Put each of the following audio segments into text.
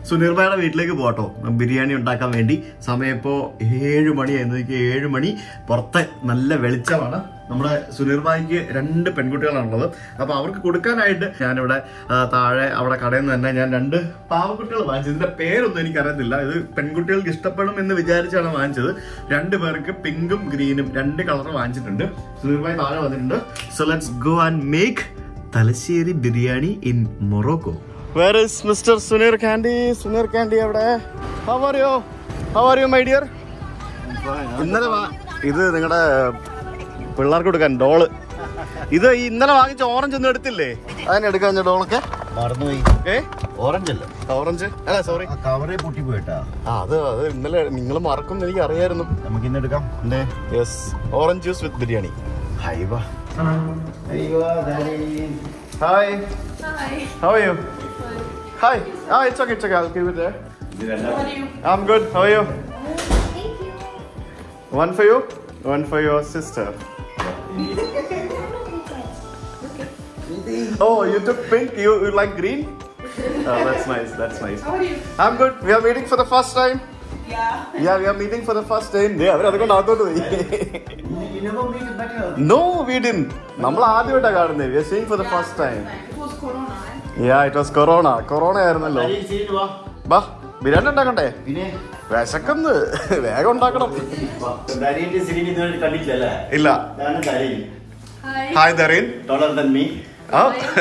സുനീർബായുടെ വീട്ടിലേക്ക് പോട്ടോ ബിരിയാണി ഉണ്ടാക്കാൻ വേണ്ടി സമയം ഇപ്പോ ഏഴ് മണിയായിരുന്നു എനിക്ക് ഏഴ് മണി പുറത്തെ നല്ല വെളിച്ചമാണ് നമ്മുടെ സുനീർബായിക്ക് രണ്ട് പെൺകുട്ടികളാണുള്ളത് അപ്പൊ അവർക്ക് കൊടുക്കാനായിട്ട് ഞാനിവിടെ ആ, താഴെ അവിടെ കടയിൽ നിന്ന് തന്നെ ഞാൻ രണ്ട് പാവക്കുട്ടികൾ വാങ്ങിച്ചത് ഇതിന്റെ പേരൊന്നും എനിക്കറിയത്തില്ല ഇത് പെൺകുട്ടികൾക്ക് ഇഷ്ടപ്പെടും എന്ന് വിചാരിച്ചാണ് വാങ്ങിച്ചത് രണ്ട് പേർക്ക് പിങ്കും ഗ്രീനും രണ്ട് കളർ വാങ്ങിച്ചിട്ടുണ്ട് സുനീർബായി താഴെ വന്നിട്ടുണ്ട് so let's go and make Thalassery biryani in Morocco where is mister Suneer Kandy Suneer Kandy എവിടെ how are you how are you my dear ഇന്നലെ വാ- ഇത് നിങ്ങളുടെ പിള്ളേർക്ക് കൊടുക്കാൻ ഡോള് ഇത് ഈ ഇന്നലെ വാങ്ങിച്ച ഓറഞ്ച് ഒന്നും എടുത്തില്ലേ അതിന് എടുക്കാൻ ഡോളൊക്കെ മറന്നുപോയി ഏ ഓറഞ്ച് അല്ല ഓറഞ്ച് അല്ല സോറി ആ കവറേ പൊട്ടി പോയിട്ടാ ആ അത് അത് ഇന്നലെ നിങ്ങൾ മറക്കും എന്ന് എനിക്ക് അറിയായിരുന്നു നമുക്ക് ഇന്ന് എടുക്കാം yes orange juice with biryani ഹൈവ hi how are you hi ah it's okay it's okay I give it there I'm good. How are you? One for you, one for your sister. Oh, you took pink. You, you like green? Oh, that's nice. That's nice. How are you? I'm good. We are meeting for the first time. Yeah. Yeah, we are meeting for the first time. Yeah, അവർ അതുകൊണ്ട് അകത്തോട്ട് പോയി No, we didn't. നമ്മൾ ആദ്യമായിട്ടാണ് കാണുന്നത് we are seeing for the first time It was Corona. eh? Yeah it was corona corona ആയിരുന്നല്ലോ ബാ ബിരിയാണി ഉണ്ടാക്കണ്ടേ പിന്നെ വിശക്കുന്നു വേഗം ഉണ്ടാക്കണം ദരീന്റെ സിരിനി ഇതുവരെ കണ്ടിട്ടില്ലല്ലേ ഇല്ല ഇതാണ് Darine Hi. Hi Darine taller than me ah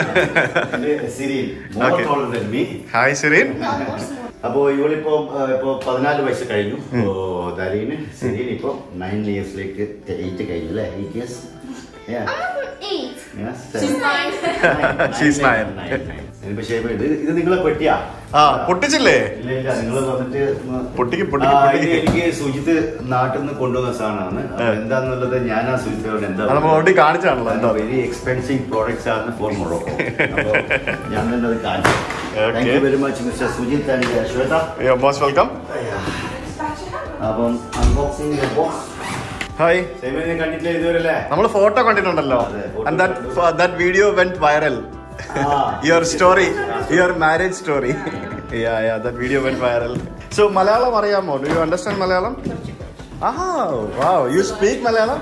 Sirine more Okay. Taller than me hi Sirine അപ്പോ ഇവളിപ്പോ ആ, ഇപ്പോ പതിനാല് വയസ്സ് കഴിഞ്ഞു ഓ ദരീന് സിരിൻ ഇപ്പോ നയൻ ഇയേഴ്സിലേക്ക് എയ്റ്റ് കഴിഞ്ഞു അല്ലേ eight years Eight. She's nine. She's nine. പക്ഷേ ഇത് ഇത് നിങ്ങളെ പെട്ടിയാ ആ പൊട്ടിച്ചില്ലേ ഇല്ല ഇല്ല നിങ്ങൾ വന്നിട്ട് ഒന്ന് പൊട്ടിക്ക്, ആ, പൊട്ടിക്ക്, പൊട്ടിക്ക്. ഇത് എനിക്ക് സുജിത്ത് നാട്ടിൽ നിന്ന് കൊണ്ടുവന്ന സാധനമാണ് അപ്പൊ എന്താന്നുള്ളത് ഞാനാ സുജിത്തോട് എന്താ അത് നമ്മൾ ഓൾറെഡി കാണിച്ചാണല്ലോ എന്താ വെരി എക്സ്പെൻസീവ് പ്രോഡക്ട്സ് ആണ് ഫോർ മൊറോക്കോ അപ്പൊ ഞാൻ തന്നെ അത് കാണിച്ചു Okay. Thank you very much mister Sujith and Shweta most welcome അപ്പം അൺബോക്സിംഗ് ബോക്സ് ഹായ് സെമിനെ കണ്ടിട്ടില്ല ഇതുവരെ അല്ലേ നമ്മൾ ഫോട്ടോ കണ്ടിട്ടുണ്ടല്ലോ അതെ, photo and that that video went viral ah. Your story your marriage story yeah yeah that video went viral so Malayalam അറിയാമോ do you understand Malayalam ah wow you speak Malayalam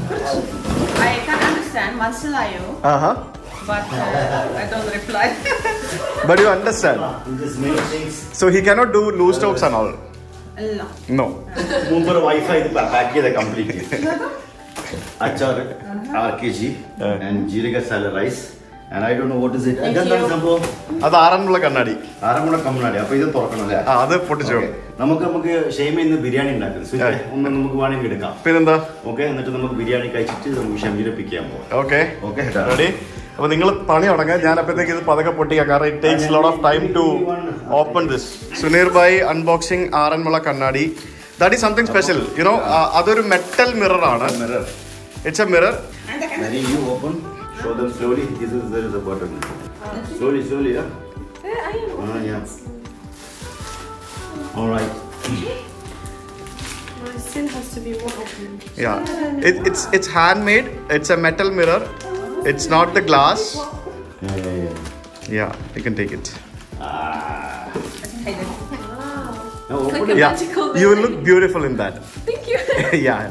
I can understand Mansilayo, ആഹാ but uh, I don't reply. But you understand Just many things. So he cannot do loose talks and all no. no മുമ്പ് വൈഫൈ ഇത് pack ചെയ്ത complete അച്ചാർ R K G and jeerakasala rice and I don't know what is it അതെന്താണ് സംഭവം അത് ആറന്മുള കണ്ണാടി ആറന്മുള കമ്മനാടി അപ്പൊ ഇത് തുറക്കണം അല്ലേ ആ അത് പൊട്ടിച്ചു Okay. നമുക്ക് നമുക്ക് ഷെയ്മ ഇന്ന് ബിരിയാണി ഉണ്ടാക്കും സുജി, Yeah. ഒന്ന് നമുക്ക് വേണമെങ്കിൽ എടുക്കാം പിന്നെന്താ ഓക്കെ എന്നിട്ട് നമുക്ക് ബിരിയാണി കഴിച്ചിട്ട് നമുക്ക് ഷമീരെ പിക്ക് ചെയ്യാൻ പോവാം ഓക്കെ Okay. റെഡി അപ്പൊ നിങ്ങൾ പണി തുടങ്ങാൻ ഞാൻ അപ്പോഴത്തേക്ക് ഇത് പതുക്കെ പൊട്ടിക്കാം കാരണം it takes lot of time to open this Suneer by unboxing Aranmula Kannadi that is something special you know അതൊരു മെറ്റൽ മിറർ ആണ് mirror it's a mirror When you open, show them slowly. This is there is a button. Slowly, slowly, yeah. Ah, yeah. All right. My sin has to be more open. Yeah, it, it's it's handmade. It's a metal mirror. It's not the glass. Yeah, yeah, yeah. Yeah, you can take it. Now open it. Yeah, Magical you will look beautiful in that. Thank you. yeah.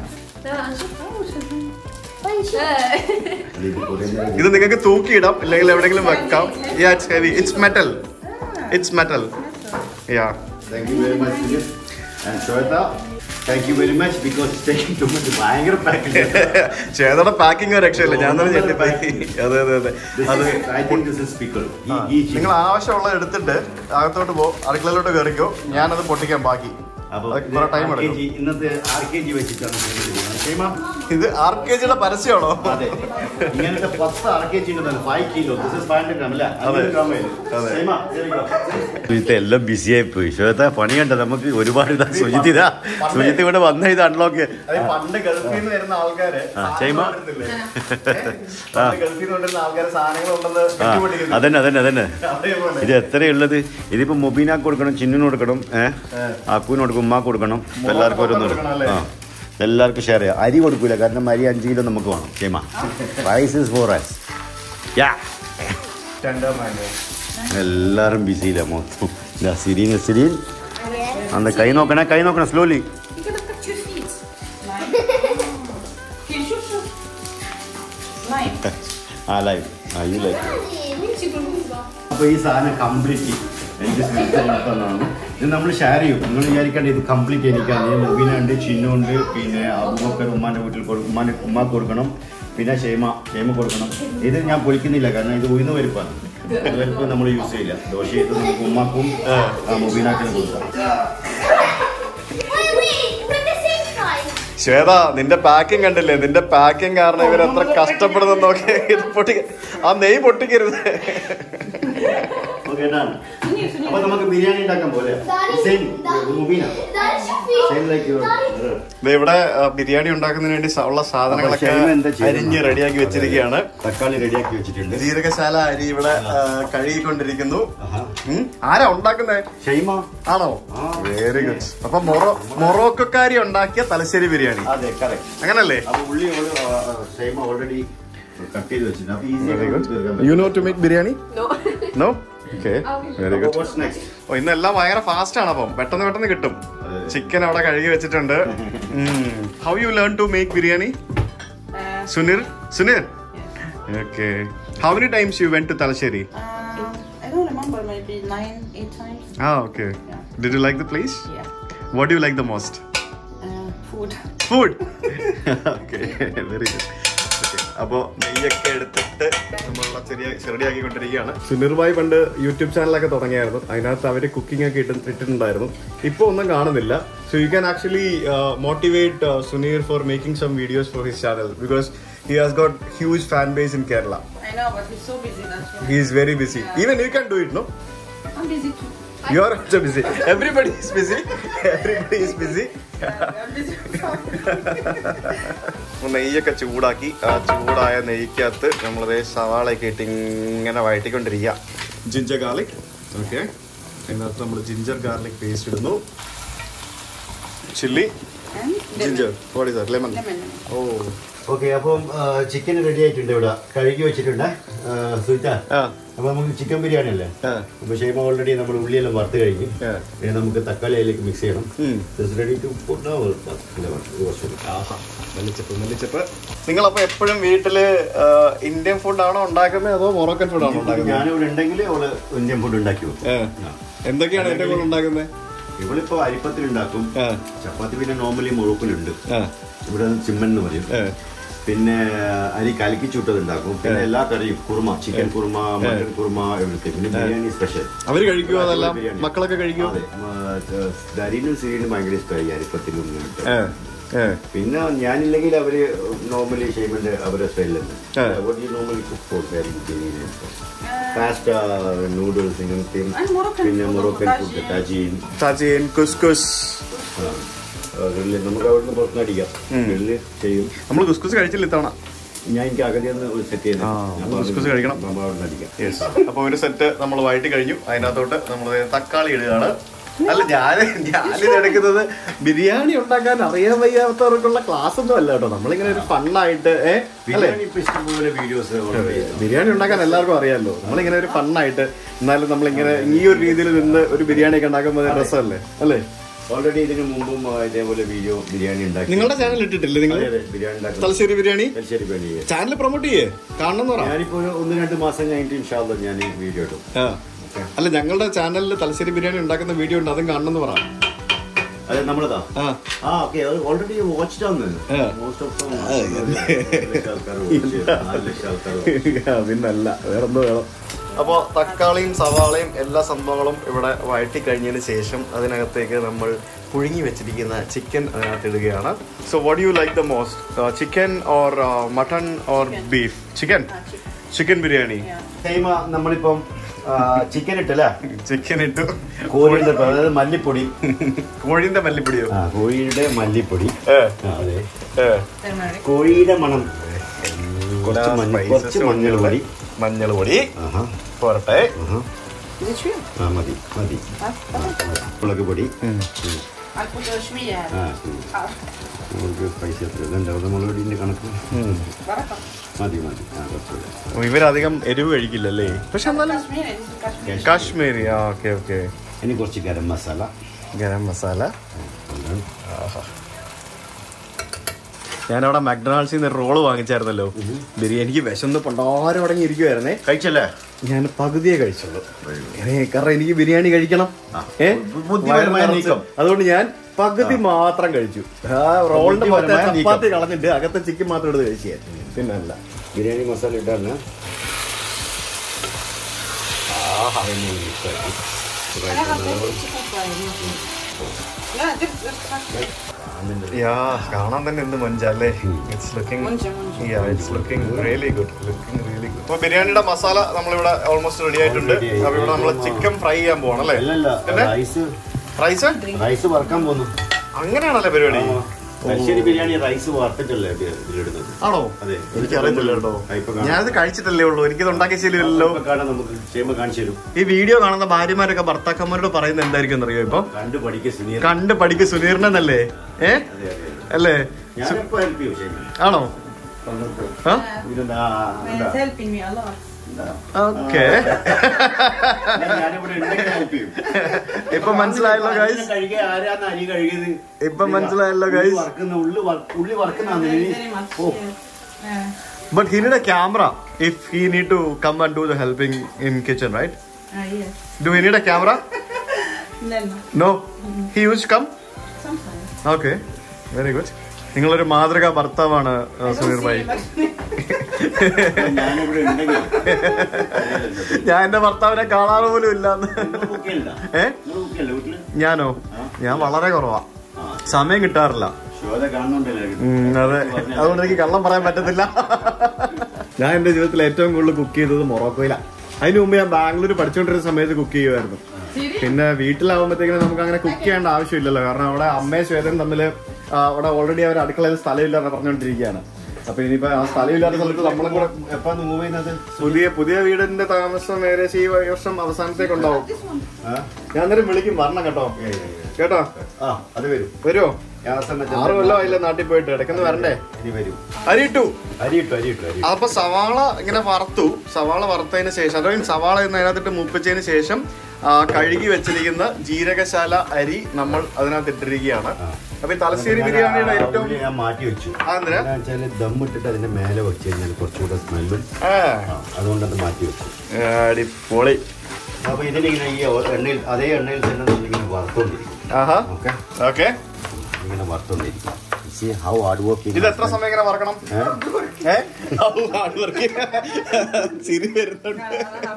ഇത് കുറേ നേരം ഇത് നിങ്ങൾക്ക് തൂക്കിയിടാം അല്ലെങ്കിൽ എവിടെയെങ്കിലും വെക്കാം yeah it's heavy it's metal it's metal yeah Thank you very much, Sujit. And Shweta, thank you very much because it's taking too much. ഭയങ്കര package. ചേതയുടെ പാക്കിംഗ് ഒരു രക്ഷയില്ല ഞാൻ തന്നെ ഞെട്ടിപ്പോയി അതെ അതെ അതെ This അത് is, I think this is pickle. ആ, Ghee, ghee നിങ്ങൾ ആവശ്യമുള്ളത് എടുത്തിട്ട് അകത്തോട്ട് പോ അടുക്കളയിലോട്ട് കയറിക്കോ ഞാനത് പൊട്ടിക്കാൻ ബാക്കി അപ്പൊ അത് കുറെ ടൈം ആർ കെ എടുക്കും ജി ഇന്നത്തെ ആർ കെ ജി വെച്ചിട്ടാണ് ചെയ്യുന്നത്. ഷൈമ? ഇത് ആർ കെ ജിയുടെ പരസ്യമാണോ അതെ ഇങ്ങനത്തെ പത്ത് ആർ കെ ജി ഉണ്ട് five kilo this is five hundred gram അല്ലേ അതെ. ഗ്രാം അതെ. സുജിത്ത് എല്ലാം ബിസിയായി പോയി ശ്വേത പണിയുണ്ട് നമുക്ക് ഒരുപാട് ഇതാ സുജിത്ത് ഇതാ സുജിത്ത് ഇവിടെ വന്ന ഇത് അൺലോക്ക് അത് പണ്ട് ഗൾഫിൽ നിന്ന് വരുന്ന ആൾക്കാര് ആ, ചൈമ? സാധനങ്ങൾ കൊണ്ടുവരുന്നില്ലേ? ഏ? പണ്ട് ഗൾഫിൽ നിന്ന് കൊണ്ടുവരുന്ന ആൾക്കാര് സാധനങ്ങൾ ഉണ്ടെന്ന് ആ കെട്ടിപ്പിടിക്കുന്നു. അതന്നെ അതന്നെ അതന്നെ അതേപോലെ. ഇത് എത്രയുള്ളത് ഇതിപ്പോ മൊബീനാക്ക് കൊടുക്കണം ചിന്നിന് കൊടുക്കണം ഏഹ് അക്കുവിന് കൊടുക്കും ഉമ്മാക്ക് കൊടുക്കണം ഇപ്പൊ എല്ലാവർക്കും ഓരോന്ന് കൊടുക്കണം കൊടുക്കണം അല്ലേ? ആ എല്ലാവർക്കും ഷെയർ ചെയ്യാം അരി കൊടുക്കൂല കാരണം അരി അഞ്ച് കിലോ നമുക്ക് വേണം ചേമ rice is for rice yeah Tender mango. എല്ലാരും ബിസിയില്ല മൊത്തം ഇതാ സിരീൻ സിരീൻ അന്ന് കൈ നോക്കണേ കൈ നോക്കണേ slowly You gotta touch your feet. Like. Okay, shoot, shoot. Like. ആ ലൈവ് ആ ഈ ലൈവ് Daddy. അപ്പോൾ ഈ സാധനം കംപ്ലീറ്റ് എനിക്ക് തന്നതാണ് ഇത് നമ്മൾ ഷെയർ ചെയ്യും നിങ്ങൾ വിചാരിക്കേണ്ട ഇത് കംപ്ലീറ്റ് എനിക്കാണ് മുബീനുണ്ട് ചിന്നുണ്ട് പിന്നെ അബൂബക്കർ ഉമ്മാൻ്റെ വീട്ടിൽ കൊടുക്കും ഉമ്മാന് ഉമ്മാക്ക് കൊടുക്കണം പിന്നെ ഷേമ ഷേമ കൊടുക്കണം ഇത് ഞാൻ പൊളിക്കുന്നില്ല കാരണം ഇത് ഉയർന്നു വരുപ്പാണ് പരിപ്പ് നമ്മൾ യൂസ് ചെയ്യില്ല ദോശ ഇത് നമുക്ക് ഉമ്മാക്കും മുബീനാക്കിനും കൊടുക്കാം Wait, wait, we're the same size. Shweta നിന്റെ പാക്കിംഗ് കണ്ടില്ലേ നിന്റെ പാക്കിംഗ് കാരണം ഇവർ എത്ര കഷ്ടപ്പെടുന്നു നോക്കി ഇത് പൊട്ടി ആ നെയ് പൊട്ടിക്കരുത് ഓക്കെ അപ്പൊ നമുക്ക് ബിരിയാണി ഉണ്ടാക്കാൻ പോലെ same Mubeena Daddy should feel. Same like ദേ ഇവിടെ ആ, ബിരിയാണി ഉണ്ടാക്കുന്നതിന് വേണ്ടി സ- ഉള്ള സാധനങ്ങളൊക്കെ അപ്പൊ ഷൈമ എന്താ ചെയ്യുന്നത്? അരിഞ്ഞ് റെഡിയാക്കി വെച്ചിരിക്കുകയാണ് തക്കാളി റെഡിയാക്കി വെച്ചിട്ടുണ്ട് ജീരകശാല അരി ഇവിടെ ആ, കഴുകിക്കൊണ്ടിരിക്കുന്നു ആഹാ. ഉം? ആരാ ഉണ്ടാക്കുന്നേ ഷൈമ ആണോ ആ. വെരി ഗുഡ് അപ്പൊ മൊറോ മൊറോക്കക്കാരി ഉണ്ടാക്കിയ തലശ്ശേരി ബിരിയാണി അതെ കറക്റ്റ് അങ്ങനല്ലേ അപ്പൊ ഉള്ളി ഷൈമ ഓൾറെഡി കട്ട് ചെയ്ത് വെച്ചിട്ടുണ്ട് അപ്പൊ very good easy you know to make biryani No. No okay very good what's next oh ഇന്ന് എല്ലാം ഭയങ്കര ഫാസ്റ്റ് ആണ് അപ്പം പെട്ടെന്ന് പെട്ടെന്ന് കിട്ടും അതെ. ചിക്കൻ അവിടെ കഴുകി വെച്ചിട്ടുണ്ട് how you learn to make biryani Uh, Suneer Suneer yes. Okay how many times you went to Thalassery Um, I don't remember, maybe nine, eight times. Ah okay did you like the place Yeah. What you like the most Uh, food. Food okay very good അപ്പോൾ നെയ്യൊക്കെ എടുത്തിട്ട് നമ്മളുള്ള ചെറിയ ചെറുടിയാക്കിക്കൊണ്ടിരിക്കുകയാണ് സുനിർ ഭായ് പണ്ട് YouTube ചാനലൊക്കെ തുടങ്ങിയായിരുന്നു അതിനകത്ത് അവർ cooking ഒക്കെ ഇട്ട് ഇട്ടിട്ടുണ്ടായിരുന്നു ഇപ്പോൾ ഒന്നും കാണുന്നില്ല so you can actually motivate Suneer for making some videos for his channel because he has got huge fan base in Kerala I know, but he's so busy. That's why. He is very busy even you can do it no I'm busy too. You are also busy everybody is busy everybody is busy I'm busy. അപ്പൊ നെയ്യൊക്കെ ചൂടാക്കി ആ ചൂടായ നെയ്ക്കകത്ത് നമ്മളത് സവാളയൊക്കെ ഇട്ട് ഇങ്ങനെ വഴറ്റിക്കൊണ്ടിരിക്കുക ginger garlic okay അതിനകത്ത് നമ്മൾ ജിഞ്ചർ ഗാർലിക് പേസ്റ്റ് ഇടുന്നു chilli and ginger what is lemon lemon. Oh okay അപ്പം ചിക്കൻ റെഡി ആയിട്ടുണ്ട് ഇവിടെ കഴുകി വെച്ചിട്ടുണ്ട് സുൽത്ത ആ അപ്പൊ നമുക്ക് ചിക്കൻ ബിരിയാണി അല്ലേ ആ അപ്പൊ ഷെയ്മ ഓൾറെഡി നമ്മൾ ഉള്ളിയെല്ലാം വറുത്ത് കഴിഞ്ഞു ആ. ഇനി നമുക്ക് തക്കാളി അതിലേക്ക് മിക്സ് ചെയ്യണം ഉം. റെഡി ടു കുറച്ച് ആഹാ മല്ലിച്ചപ്പ് മല്ലിച്ചപ്പ് നിങ്ങളപ്പോ എപ്പോഴും വീട്ടില് ആ, ഇന്ത്യൻ ഫുഡ് ആണോ ഉണ്ടാക്കുന്നത് അതോ മൊറോക്കൻ ഫുഡ് ആണോ ഉണ്ടാക്കുന്നത് ഞാനിവിടെ ഉണ്ടെങ്കിൽ അവള് ഇന്ത്യൻ ഫുഡ് ഉണ്ടാക്കി വെക്കും ഏ. എന്തൊക്കെയാണ് എന്റെ കൂടെ ഉണ്ടാക്കുന്നത് ഇവളിപ്പോ അരിപ്പത്തിൽ ഉണ്ടാക്കും ആ. ചപ്പാത്തി പിന്നെ നോർമലി മുറുക്കിലുണ്ട് ആ. ഇവിടെ ചിമ്മൻ എന്ന് പറയും ഏ. പിന്നെ അരി കലക്കി ചുട്ടത് ഉണ്ടാക്കും പിന്നെ എല്ലാ കറിയും കുറുമ ചിക്കൻ കുറുമ മട്ടൻ കുറുമ എവിടുത്തെ പിന്നെ ബിരിയാണി സ്പെഷ്യൽ അവര് കഴിക്കുമോ അതെല്ലാം ബിരിയാണി. മക്കളൊക്കെ കഴിക്കുമോ അതെ ദരീനും സിരീനും ഭയങ്കര ഇഷ്ടമായി അരിപ്പത്തിലും ഇങ്ങനത്തെ. ഏ. ഏ. പിന്നെ ഞാനില്ലെങ്കിൽ അവര് നോർമലി ഷെയ്മന്റെ അവരെ സ്റ്റൈലുണ്ട് ആ. നോർമലി കുക്ക് പാസ്റ്റ നൂഡിൽസ് ഇങ്ങനത്തെയും And Moroccan പിന്നെ food, Moroccan tajin. Food tajine tajine couscous grill നമുക്ക് അവിടുന്ന് പുറത്തുനിന്ന് അടിക്കാം ഗ്രില്ല് ചെയ്യും നമ്മൾ കുസ്കുസ് കഴിച്ചില്ല ഇത്തവണ ഞാൻ എനിക്ക് അകതിയൊന്ന് സെറ്റ് ചെയ്യുന്നത് ആ, അപ്പൊ അത് കുസ്കുസ് കഴിക്കണം. നമ്മൾ അവിടുന്ന് അടിക്കാം യെസ് അപ്പൊ ഒരു സെറ്റ് നമ്മൾ വഴറ്റി കഴിഞ്ഞു അതിനകത്തോട്ട് നമ്മൾ തക്കാളി ഇടുകയാണ് അല്ല ഞാൻ ഞാനിത് എടുക്കുന്നത് ബിരിയാണി ഉണ്ടാക്കാൻ അറിയാൻ വയ്യാത്തവർക്കുള്ള ക്ലാസ് ഒന്നും അല്ല കേട്ടോ നമ്മളിങ്ങനെ ഒരു ഫണ്ണായിട്ട് ഏ അല്ലേ ബിരിയാണി ഇപ്പൊ ഇഷ്ടംപോലെ വീഡിയോസ് ബിരിയാണി ഉണ്ടാക്കാൻ എല്ലാവർക്കും അറിയാമല്ലോ നമ്മളിങ്ങനെ ഒരു ഫണ്ണായിട്ട് എന്നാലും നമ്മളിങ്ങനെ ഈ ഒരു രീതിയിൽ നിന്ന് ഒരു ബിരിയാണി ഒക്കെ ഉണ്ടാക്കുമ്പോൾ ഒരു രസമല്ലേ അല്ലേ ഓൾറെഡി ഇതിനു മുമ്പും ആ, ഇതേപോലെ വീഡിയോ ബിരിയാണി ഉണ്ടാക്കി നിങ്ങളുടെ ചാനൽ ഇട്ടിട്ടില്ലേ നിങ്ങൾ അതെ, അതെ, ബിരിയാണി ഉണ്ടാക്കി തലശ്ശേരി ബിരിയാണി തലശ്ശേരി ബിരിയാണി ചാനൽ പ്രൊമോട്ട് ചെയ്യേ കാണണം എന്ന് പറ ഞാനിപ്പോ ഒരു ഒന്ന് രണ്ട് മാസം കഴിഞ്ഞിട്ട് ഇൻഷാല്ല ഞാൻ ഈ വീഡിയോ ഇടും ആ. അല്ല ഞങ്ങളുടെ ചാനലിൽ തലശ്ശേരി ബിരിയാണി ഉണ്ടാക്കുന്ന വീഡിയോ ഉണ്ട് അതും കാണണം എന്ന് പറ അതെ നമ്മളതാ ആ ആ ഓക്കെ അത് ഓൾറെഡി വാച്ച് ആണ് ആ. മോസ്റ്റ് ഓഫ് ആൾക്കാർ നാല് ലക്ഷം ആൾക്കാർ പിന്നല്ല വേറെന്തോ വേണം അപ്പോൾ തക്കാളിയും സവാളയും എല്ലാ സംഭവങ്ങളും ഇവിടെ വഴറ്റി കഴിഞ്ഞതിന് ശേഷം അതിനകത്തേക്ക് നമ്മൾ പുഴുങ്ങി വെച്ചിരിക്കുന്ന ചിക്കൻ അതിനകത്ത് ഇടുകയാണ് so what you like the most chicken or mutton or beef chicken chicken biryani ടൈമ നമ്മളിപ്പം ചിക്കൻ ഇട്ടല്ലേ ചിക്കൻ ഇട്ടു കോഴിയുടെ അതായത് മല്ലിപ്പൊടി കോഴിന്റെ മല്ലിപ്പൊടിയോ ആ കോഴിയുടെ മല്ലിപ്പൊടി ഏ, ആ, അതെ ഏ. Turmeric. കോഴിയുടെ മണം കുറച്ച് എല്ലാ മഞ്ഞൾ spices കുറച്ച് മഞ്ഞൾ ഉള്ള പൊടി മഞ്ഞൾ പൊടി ആഹാ പോരട്ടെ ആഹാ Is it true? ആ മതി മതി Huh? Okay. മുളക് പൊടി I'll put the shmiya. ആ ഉം. നമുക്ക് പൈസ എത്ര ഇതുണ്ടാവും മുളക് പൊടിന്റെ കണക്ക് Baraka. മതി മതി ആ കുറച്ചുകൂടെ ഇവരധികം എരിവ് കഴിക്കില്ലല്ലേ പക്ഷെ എന്നാലും Kashmiri. This is Kashmiri. Kashmiri ആ ഓക്കെ ഓക്കെ ഇനി കുറച്ച് ഗരം മസാല ഗരം മസാല ഞാനവിടെ മക്ഡൊണാൾഡ്സിൽ നിന്ന് റോള് വാങ്ങിച്ചായിരുന്നല്ലോ ബിരിയാണി എനിക്ക് വിശന്ന് പണ്ടാരം അടങ്ങി ഇരിക്കുവായിരുന്നേ കഴിച്ചല്ലേ ഞാൻ പകുതിയെ കഴിച്ചുള്ളൂ ഏ, കാരണം എനിക്ക് ബിരിയാണി കഴിക്കണം ഏ ബു- ബുദ്ധിപരമായ വയറ് നീക്കം. നിറച്ച്. അതുകൊണ്ട് ഞാൻ പകുതി മാത്രം കഴിച്ചു ആ റോളിന്റെ മൊത്തം ബുദ്ധിപരമായ നീക്കം. ചപ്പാത്തി കളഞ്ഞിട്ട് അകത്തെ ചിക്കൻ മാത്രം എടുത്ത് കഴിച്ചു ഞാൻ. പിന്നെ അല്ല ബിരിയാണി മസാല ഇട്ടാണ് I have this chicken fry. Yeah, this this യാ കാണാൻ തന്നെ എന്ത് മഞ്ചല്ലേ ഇറ്റ്സ് ലുക്കിംഗ് മഞ്ച, മഞ്ച. Yeah it's looking really good looking really good അപ്പോൾ ബിരിയാണിയുടെ മസാല നമ്മളിവിടെ ഓൾമോസ്റ്റ് റെഡി ആയിട്ടുണ്ട് Ready ആയി. അപ്പോൾ ഇവിടെ നമ്മൾ ചിക്കൻ ഫ്രൈ ചെയ്യാൻ പോകണം അല്ലേ അല്ലല്ല പിന്നെ റൈസ് റൈസ് റൈസ് വറക്കാൻ പോകുന്നു അങ്ങനെയാണല്ലേ പരിപാടി തലശ്ശേരി ബിരിയാണി റൈസ് വറുത്തിട്ടല്ലേ ഇത് ഇതിലിടുന്നത് ആണോ അതെ. എനിക്കറിയത്തില്ല കേട്ടോ ആ, ഇപ്പൊ കാണാം. ഞാനത് കഴിച്ചിട്ടല്ലേ ഉള്ളൂ എനിക്കത് ഉണ്ടാക്കിയ ശീലമില്ലല്ലോ ഇപ്പൊ കാണാൻ നമുക്ക് ചെയ്യുമ്പോ കാണിച്ചു തരും ഈ വീഡിയോ കാണുന്ന ഭാര്യമാരൊക്കെ ഭർത്താക്കന്മാരോട് പറയുന്നത് എന്തായിരിക്കും അറിയോ ഇപ്പൊ കണ്ടു പഠിക്കുക സുനീർ കണ്ട് പഠിക്ക് സുനീറിനെന്നല്ലേ ഏ അതെ അതെ അല്ലേ ഞാനിപ്പോ ഹെൽപ്പ് ചെയ്യും ചെയ്യുമ്പോൾ ആണോ ആ ഇതെന്താ It's helping me a lot. Okay ഞാനിവിടെ ഉണ്ടെങ്കിൽ ഹെൽപ്പ് ചെയ്യും ഇപ്പൊ മനസ്സിലായല്ലോ ഗൈസ് കഴുകിയ ആരാന്ന് അരി കഴുകിയത് ഇപ്പൊ മനസ്സിലായല്ലോ, guys. ഉള്ളി വറക്കുന്ന ഉള്ളി വറ- ഉള്ളി വറക്കുന്ന Very, very much. Oh Yes. Yeah. But he need a camera if he need to come and do the helping in kitchen, right? Ah, yes. Do he need a camera? Then, No. He used to come? sometimes. Okay. Very good. നിങ്ങളൊരു മാതൃകാ ഭർത്താവാണ് I don't Suneer see Bhai much. ഞാനിവിടെ ഉണ്ടെങ്കിൽ ഞാൻ എന്റെ ഭർത്താവിനെ കാണാറ് പോലും ഇല്ല നിങ്ങൾ cook ചെയ്യണ്ട? ഏ നിങ്ങൾ cook ചെയ്യല്ലേ വീട്ടില് ഞാനോ ഞാൻ വളരെ കുറവാ ആ സമയം കിട്ടാറില്ല ശോഭ കാണുന്നുണ്ടല്ലോ ഉം, അതെ അതുകൊണ്ട് എനിക്ക് കള്ളം പറയാൻ പറ്റത്തില്ല ഞാൻ എന്റെ ജീവിതത്തിൽ ഏറ്റവും കൂടുതൽ കുക്ക് ചെയ്തത് മൊറോക്കോയിലാണ് അതിന് മുമ്പ് ഞാൻ ബാംഗ്ലൂർ പഠിച്ചുകൊണ്ടിരുന്ന സമയത്ത് കുക്ക് ചെയ്യുമായിരുന്നു Serious? പിന്നെ വീട്ടിലാവുമ്പോഴത്തേക്കിനും നമുക്ക് അങ്ങനെ കുക്ക് ചെയ്യേണ്ട ആവശ്യമില്ലല്ലോ കാരണം അവിടെ അമ്മയും ശ്വേതനും തമ്മിൽ അവിടെ ഓൾറെഡി അവർ അടുക്കളയിൽ സ്ഥലമില്ല എന്ന് പറഞ്ഞുകൊണ്ടിരിക്കുകയാണ് അപ്പൊ ഇനിയിപ്പോ ആ സ്ഥലമില്ലാത്ത സ്ഥലത്ത് നമ്മളും കൂടെ എപ്പാ മൂവ് ചെയ്യുന്നത് പുതിയ പുതിയ വീടിന്റെ താമസം ഏകദേശം ഈ വർഷം അവസാനത്തേക്ക് ഉണ്ടാവും This one. ആ? ഞാൻ അന്നേരം വിളിക്കും വരണം കേട്ടോ കേട്ടോ ആ അത് വരും വരുമോ ഞാൻ ആ സമയത്ത് ആറ് കൊല്ലം ആയില്ല നാട്ടിൽ പോയിട്ട് ഇടയ്ക്കൊന്ന് വരണ്ടേ ഇനി വരും അരിയിട്ടു അരി ഇട്ടു അരി ഇട്ടു അരി അപ്പൊ സവാള ഇങ്ങനെ വറുത്തു സവാള വറുത്തതിന് ശേഷം അതായത് സവാള എന്ന് അതിനകത്തിട്ട് മൂപ്പിച്ചതിന് ശേഷം ആ, കഴുകി വെച്ചിരിക്കുന്ന ജീരകശാല അരി നമ്മൾ അതിനകത്ത് ഇട്ടിരിക്കുകയാണ് അപ്പൊ ഈ തലശ്ശേരി ബിരിയാണിയുടെ ഏറ്റവും ഉള്ളി ഞാൻ മാറ്റി വെച്ചു ആ, എന്തിനാ? വെച്ചാൽ ദം ഇട്ടിട്ട് അതിന്റെ മേലെ വെച്ച് കഴിഞ്ഞാൽ കുറച്ചുകൂടെ സ്മെല്ലും ആ, അതുകൊണ്ട് അത് മാറ്റി വെച്ചു അടിപൊളി അപ്പൊ ഇതിലിങ്ങനെ ഈ എണ്ണയിൽ അതേ എണ്ണയിൽ തന്നെ നമ്മളിങ്ങനെ വറുത്തോണ്ടിരിക്കും ആഹാ ഓക്കെ ഓക്കെ ഇങ്ങനെ വറുത്തോണ്ടിരിക്കും സി ഹൗ ഹാർഡ് വർക്ക് ഇത് എത്ര സമയം ഇങ്ങനെ വറക്കണം ഏ? Hard work. ചിരി വരുന്നുണ്ട്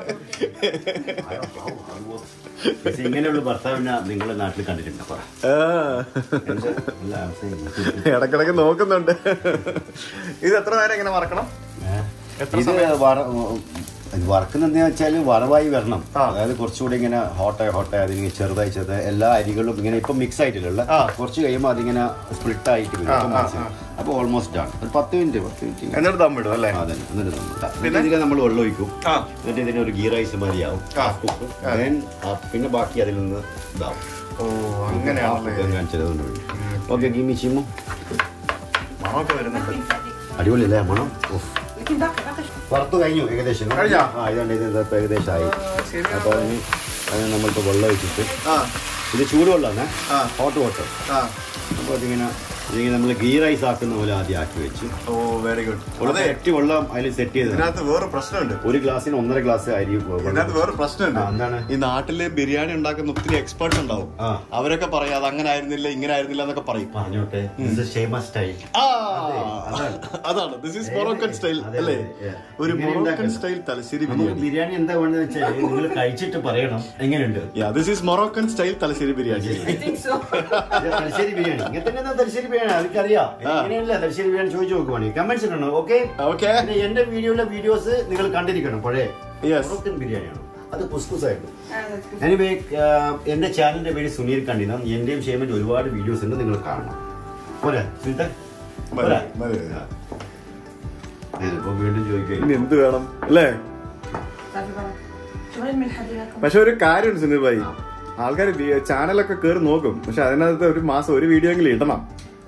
ഇങ്ങനെയുള്ള ഭർത്താവിനെ നിങ്ങളുടെ നാട്ടിൽ കണ്ടിട്ടുണ്ടോ പറ ആ. എന്താ? അല്ല, അവസ്ഥ ഇടക്കിടക്ക് നോക്കുന്നുണ്ട് ഇത് എത്ര നേരം ഇങ്ങനെ വറക്കണം ഏ? എത്ര ഇത് വറ- ഇത് വറക്കുന്നത് വെച്ചാൽ വറവായി വരണം ആ. അതായത് കുറച്ചുകൂടി ഇങ്ങനെ ഹോട്ടായി ഹോട്ടായി അതിന് ചെറുതായി ചെറുതായി എല്ലാ അരികളും ഇങ്ങനെ ഇപ്പൊ മിക്സ് ആയിട്ടില്ല ആ. കുറച്ച് കഴിയുമ്പോൾ അതിങ്ങനെ സ്പ്ലിറ്റ് ആയിട്ട് വരും ആ, അപ്പൊ ആ, മനസ്സിലാവും. അപ്പൊ ഓൾമോസ്റ്റ് ആണ് ഒരു പത്ത് മിനിറ്റ് പത്ത് മിനിറ്റ് ഇങ്ങനെ. എന്നിട്ട് ദമ്മിടും അല്ലേ ആ, അതന്നെ. എന്നിട്ട് നമ്മൾ ഇട്ടാ. പിന്നെ? എന്നിട്ട് ഇതിനെ നമ്മൾ വെള്ളം ഒഴിക്കും ആ എന്നിട്ട് ഇതിന് ഒരു ഗീ റൈസ് മതിയാവും ആ. Half cook. ആ. Then, ആ, പിന്നെ ബാക്കി അതിൽ നിന്ന് ഇതാവും ഓ അങ്ങനെയാണല്ലേ കാണിച്ചതുകൊണ്ട് ഓക്കെ ഗീമി ചിമ്മു മണമൊക്കെ വരുന്നുണ്ട് അടിപൊളിയല്ലേ മണം ഓഫ് We can duck it, duck it. വറുത്ത് കഴിഞ്ഞു ഏകദേശം കഴിഞ്ഞോ? ആ ഇതുണ്ട് ഇത് ഇപ്പൊ ഏകദേശം ആയി ശരി. അപ്പൊ അതിന് അതിന് നമ്മളിപ്പോ വെള്ളം ഒഴിച്ചിട്ട് ആ ഇത് ചൂടുവെള്ളമാണ് ആ. ഹോട്ട് വാട്ടർ ആ അപ്പോൾ അതിങ്ങനെ ഇതിങ്ങനെ നമ്മൾ ഗീ റൈസ് ആക്കുന്ന പോലെ ആദ്യം ആക്കി വെച്ച് ഓ വെരി ഗുഡ് വളരെ ഒറ്റ വെള്ളം അതിൽ സെറ്റ് ചെയ്ത് ഇതിനകത്ത് വേറെ പ്രശ്നമുണ്ട് ഒരു ഗ്ലാസ്സിന് ഒന്നര ഗ്ലാസ് അരി വെള്ളം. ഇതിനകത്ത് വേറെ പ്രശ്നമുണ്ട് ആ, എന്താണ്? ഈ നാട്ടില് ബിരിയാണി ഉണ്ടാക്കുന്ന ഒത്തിരി എക്സ്പേർട്സ് ഉണ്ടാവും ആ. അവരൊക്കെ പറയാം അത് അങ്ങനെ ആയിരുന്നില്ല ഇങ്ങനെ ആയിരുന്നില്ല എന്നൊക്കെ പറയും പറഞ്ഞോട്ടെ ഷേമ സ്റ്റൈൽ ആ അതാണ്. അതാണ് ദിസ് ഈസ് മൊറോക്കൻ സ്റ്റൈൽ അതെ, അല്ലേ അതെ, yeah. ഒരു ഇങ്ങനെ മൊറോക്കൻ ഉണ്ടാക്കണം. സ്റ്റൈൽ തലശ്ശേരി നമുക്ക് ബിരിയാണി ബിരിയാണി എന്താ വേണ്ടത് വെച്ചാൽ നിങ്ങൾ കഴിച്ചിട്ട് പറയണം എങ്ങനെയുണ്ട് yeah this is Moroccan style Thalassery biryani I think so. ഇത് തലശ്ശേരി ബിരിയാണി ഇങ്ങനെ തന്നെ തലശ്ശേരി ബിരിയാണി അവർക്കറിയാം എങ്ങനെയല്ല തലശ്ശേരി ബിരിയാണി ചോദിച്ചു നോക്കുവാണെങ്കിൽ കമന്റ്സ് ഇടണം ഓക്കെ ഓക്കെ പിന്നെ എന്റെ വീഡിയോയിലെ വീഡിയോസ് നിങ്ങൾ കണ്ടിരിക്കണം പഴയ Yes. മൊറോക്കൻ ബിരിയാണിയാണ് അത് കുസ്കുസ് ആയിരുന്നു Ah, that's good. എനിവേ എന്റെ ചാനലിന്റെ പേര് സുനീർ കണ്ടിന എന്റെയും ഷേമിന്റെ ഒരുപാട് വീഡിയോസ് ഉണ്ട് നിങ്ങൾ കാണണം പോരെ സുനിത? മതി, പോരെ? മതി. ആ. ഇതിപ്പോ വീണ്ടും ചോദിക്കും ഇനി എന്ത് വേണം അല്ലേ That's good. شوي من حديقة പക്ഷെ ഒരു കാര്യമുണ്ട് സുനിൽ ഭായി ആൾക്കാർ ചാനലൊക്കെ കയറി നോക്കും പക്ഷെ അതിനകത്ത് ഒരു മാസം ഒരു വീഡിയോ എങ്കിലും ഇടണം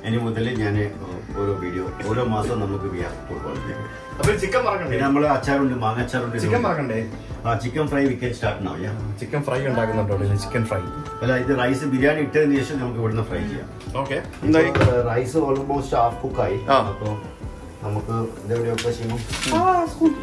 ഇനി മുതൽ ഞാൻ ഓരോ വീഡിയോ ഓരോ മാസം നമുക്ക് വി ആർ ഫുട്ബോൾ അപ്പൊ ചിക്കൻ മറക്കണ്ടേ പിന്നെ നമ്മൾ അച്ചാറുണ്ട് മാങ്ങ അച്ചാറുണ്ട് ചിക്കൻ മറക്കണ്ടേ ആ ചിക്കൻ ഫ്രൈ വിക്കൻ സ്റ്റാർട്ട് ആവും ചിക്കൻ ഫ്രൈ ഉണ്ടാക്കുന്നുണ്ടോ ചിക്കൻ ഫ്രൈ അല്ല ഇത് റൈസ് ബിരിയാണി ഇട്ടതിന് ശേഷം നമുക്ക് ഇവിടുന്ന് ഫ്രൈ ചെയ്യാം ഓക്കെ എന്തായി റൈസ് ഓൾമോസ്റ്റ് ഹാഫ് കുക്കായി ആ. അപ്പോൾ നമുക്ക് ഇതെവിടെയൊക്കെ ചെയ്യും Ah, ist gut.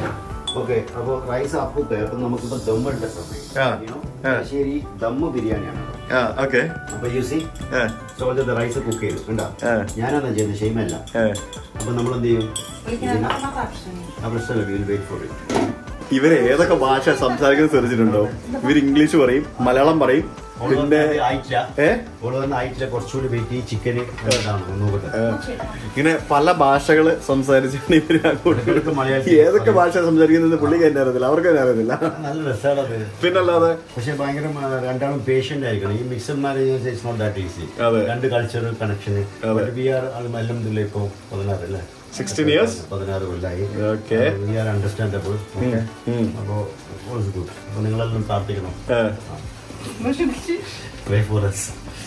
ഓക്കെ അപ്പോൾ റൈസ് ഹാഫ് കുക്കായി അപ്പം നമുക്കിപ്പോൾ ദമ്മിട്ട ആ. സമയം ആ. ശരി ദമ്മ് ബിരിയാണിയാണ് ആ ഓക്കെ അപ്പൊ you see so rice cook ചെയ്തു കണ്ടോ ആ. ഞാനാണ് ചെയ്തത് ഷെയ്മല്ല അപ്പൊ നമ്മൾ എന്ത് ചെയ്യും Will ich in der Kamera abstellen? ആ പ്രശ്നമല്ല വിൽ വെയിറ്റ് ഫോർ ഇറ്റ് ഇവര് ഏതൊക്കെ ഭാഷ സംസാരിക്കുന്നത് ശ്രദ്ധിച്ചിട്ടുണ്ടോ ഇവർ ഇംഗ്ലീഷ് പറയും മലയാളം പറയും പിന്നെ ആയിട്ടില്ല ഏ ഓള് വന്ന് ആയിട്ടില്ല കുറച്ചുകൂടി വെയിറ്റ് ചെയ്യും ചിക്കന് നോക്കട്ടെ ഇങ്ങനെ പല ഭാഷകള് സംസാരിച്ചാണ് ഇവര് അങ്ങോട്ട് ഇവർക്ക് മലയാളത്തിൽ ഏതൊക്കെ ഭാഷ സംസാരിക്കുന്നത് പുള്ളിക്ക് തന്നെ അറിയത്തില്ല അവർക്ക് തന്നെ അറിയത്തില്ല നല്ല രസമാണ് അത് പിന്നല്ലാതെ പക്ഷെ ഭയങ്കര ആ, രണ്ടാളും പേഷ്യന്റ് ആയിരിക്കണം ഈ mixed marriage it's not that easy അതെ. രണ്ട് കൾച്ചർ കണക്ഷന് അതെ. വി ആർ അലഹമില്ല ഇപ്പൊ പതിനാറ് അല്ലേ 16 years? പതിനാറ് കൊല്ലായി Okay. വി ആർ അണ്ടർസ്റ്റാൻഡബിൾ ഉം. അപ്പോൾ ഗുഡ് അപ്പോൾ നിങ്ങളെല്ലാം പ്രാർത്ഥിക്കണം ഏ. Möchte ich? Pray for us.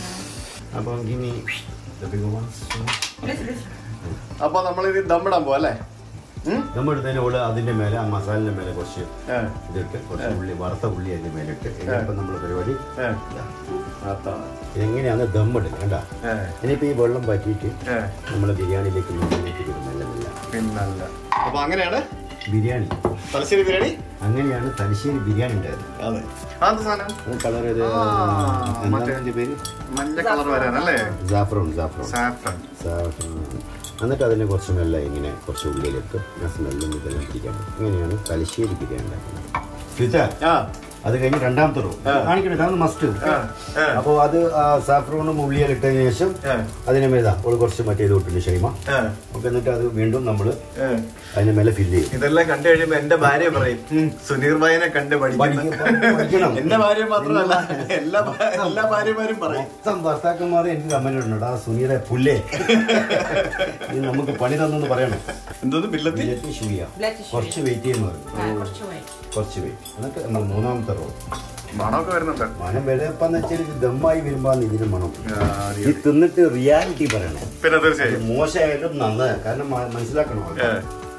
അപ്പോൾ give me the big ones. Bitte, bitte. അപ്പൊ നമ്മളിത് ദമ്മിടാൻ പോവാ അല്ലേ ഉം? നമ്മൾ എടുത്തതിന് ഓള് അതിന്റെ മേലെ ആ മസാലിന്റെ മേലെ കുറച്ച് ഏ. ഇതിട്ട് കുറച്ച് ഉള്ളി വറുത്ത ഉള്ളി അതിന്റെ മേലെ ഇട്ട് ഇനിയിപ്പോൾ നമ്മൾ പരിപാടി ഏ. ഇതാ. അതാണ്. എങ്ങനെയാണ് ദമ്മിടുക കണ്ട ഏ. ഇനിയിപ്പോൾ ഈ വെള്ളം പറ്റിയിട്ട് ഏ. നമ്മൾ ബിരിയാണിയിലേക്ക് മുന്നിലേക്ക് ഇടും മെല്ലെ മെല്ലെ പിന്നല്ല അപ്പൊ അങ്ങനെയാണ് ബിരിയാണി തലശ്ശേരി ബിരിയാണി അങ്ങനെയാണ് തലശ്ശേരി ബിരിയാണി ഉണ്ടായത് അതെ അതെന്താ സാധനം അത് കളർ ഇത് ആ, എന്താണ് മറ്റേ- അതിന്റെ പേര് മഞ്ഞ കളർ വരാനല്ലേ ജാഫ്രോൺ ജാഫ്രോൺ സാഫ്രൺ സാഫ്രോൺ എന്നിട്ട് അതിനെ കുറച്ച് മെല്ലെ ഇങ്ങനെ കുറച്ച് ഉള്ളിലിട്ട് ആ സ്മെല്ലും ഇതെല്ലാം പിടിക്കാൻ പറ്റും ഇങ്ങനെയാണ് തലശ്ശേരി ബിരിയാണി ഉണ്ടാക്കുന്നത് ടീച്ചർ ആ അത് കഴിഞ്ഞ് രണ്ടാമത്തെ റോ ആ. കാണിക്കണേ ഇതാണ് മസ്റ്റ് ആ, ആ. അപ്പോൾ അത് ആ സാഫ്രോണും ഉള്ളിയെല്ലാം ഇട്ടതിന് ശേഷം ആ. അതിനെ മേതാ ഒരു കുറച്ച് മറ്റേ ഇത് ഇട്ടിട്ട് ഷൈമ ഏ. ഓക്കെ എന്നിട്ട് അത് വീണ്ടും നമ്മൾ ഏ. അതിന്റെ മേലെ ഫില്ല് ചെയ്യും ഇതെല്ലാം കണ്ടു കഴിയുമ്പോ എന്റെ ഭാര്യ പറയും "ഉം, സുനീർ ഭായിനെ കണ്ട് പഠിക്കണം പഠിക്കണം, പഠിക്കണം. എന്റെ ഭാര്യ മാത്രമല്ല എല്ലാ ഭാ- എല്ലാ ഭാര്യമാരും പറയും മൊത്തം ഭർത്താക്കന്മാർ എനിക്ക് കമന്റ് ഉണ്ട് ആ സുനിയുടെ പുല്ലേ ഇത് നമുക്ക് പണി തന്നെന്ന് പറയണം എന്തോന്ന് ബില്ലത്തി ബില്ലത്തി ശൂയ Blätter Schuhe. കുറച്ച് വെയിറ്റ് ചെയ്യുന്ന പറയും Nein, kurz schon. കുറച്ച് വെയിറ്റ് എന്നിട്ട് നമ്മൾ മൂന്നാമത്തെ റോ മണമൊക്കെ വരുന്നുണ്ട് മനം വിലപ്പെന്ന് വെച്ചാൽ ഇത് ദമ്മായി വരുമ്പോന്ന് ഇതിന് മണം ആ, ഈ തിന്നിട്ട് റിയാലിറ്റി പറയണം പിന്നെ അത് തീർച്ചയായും മോശമായാലും നല്ലത് കാരണം മ- മനസ്സിലാക്കണം ഏ.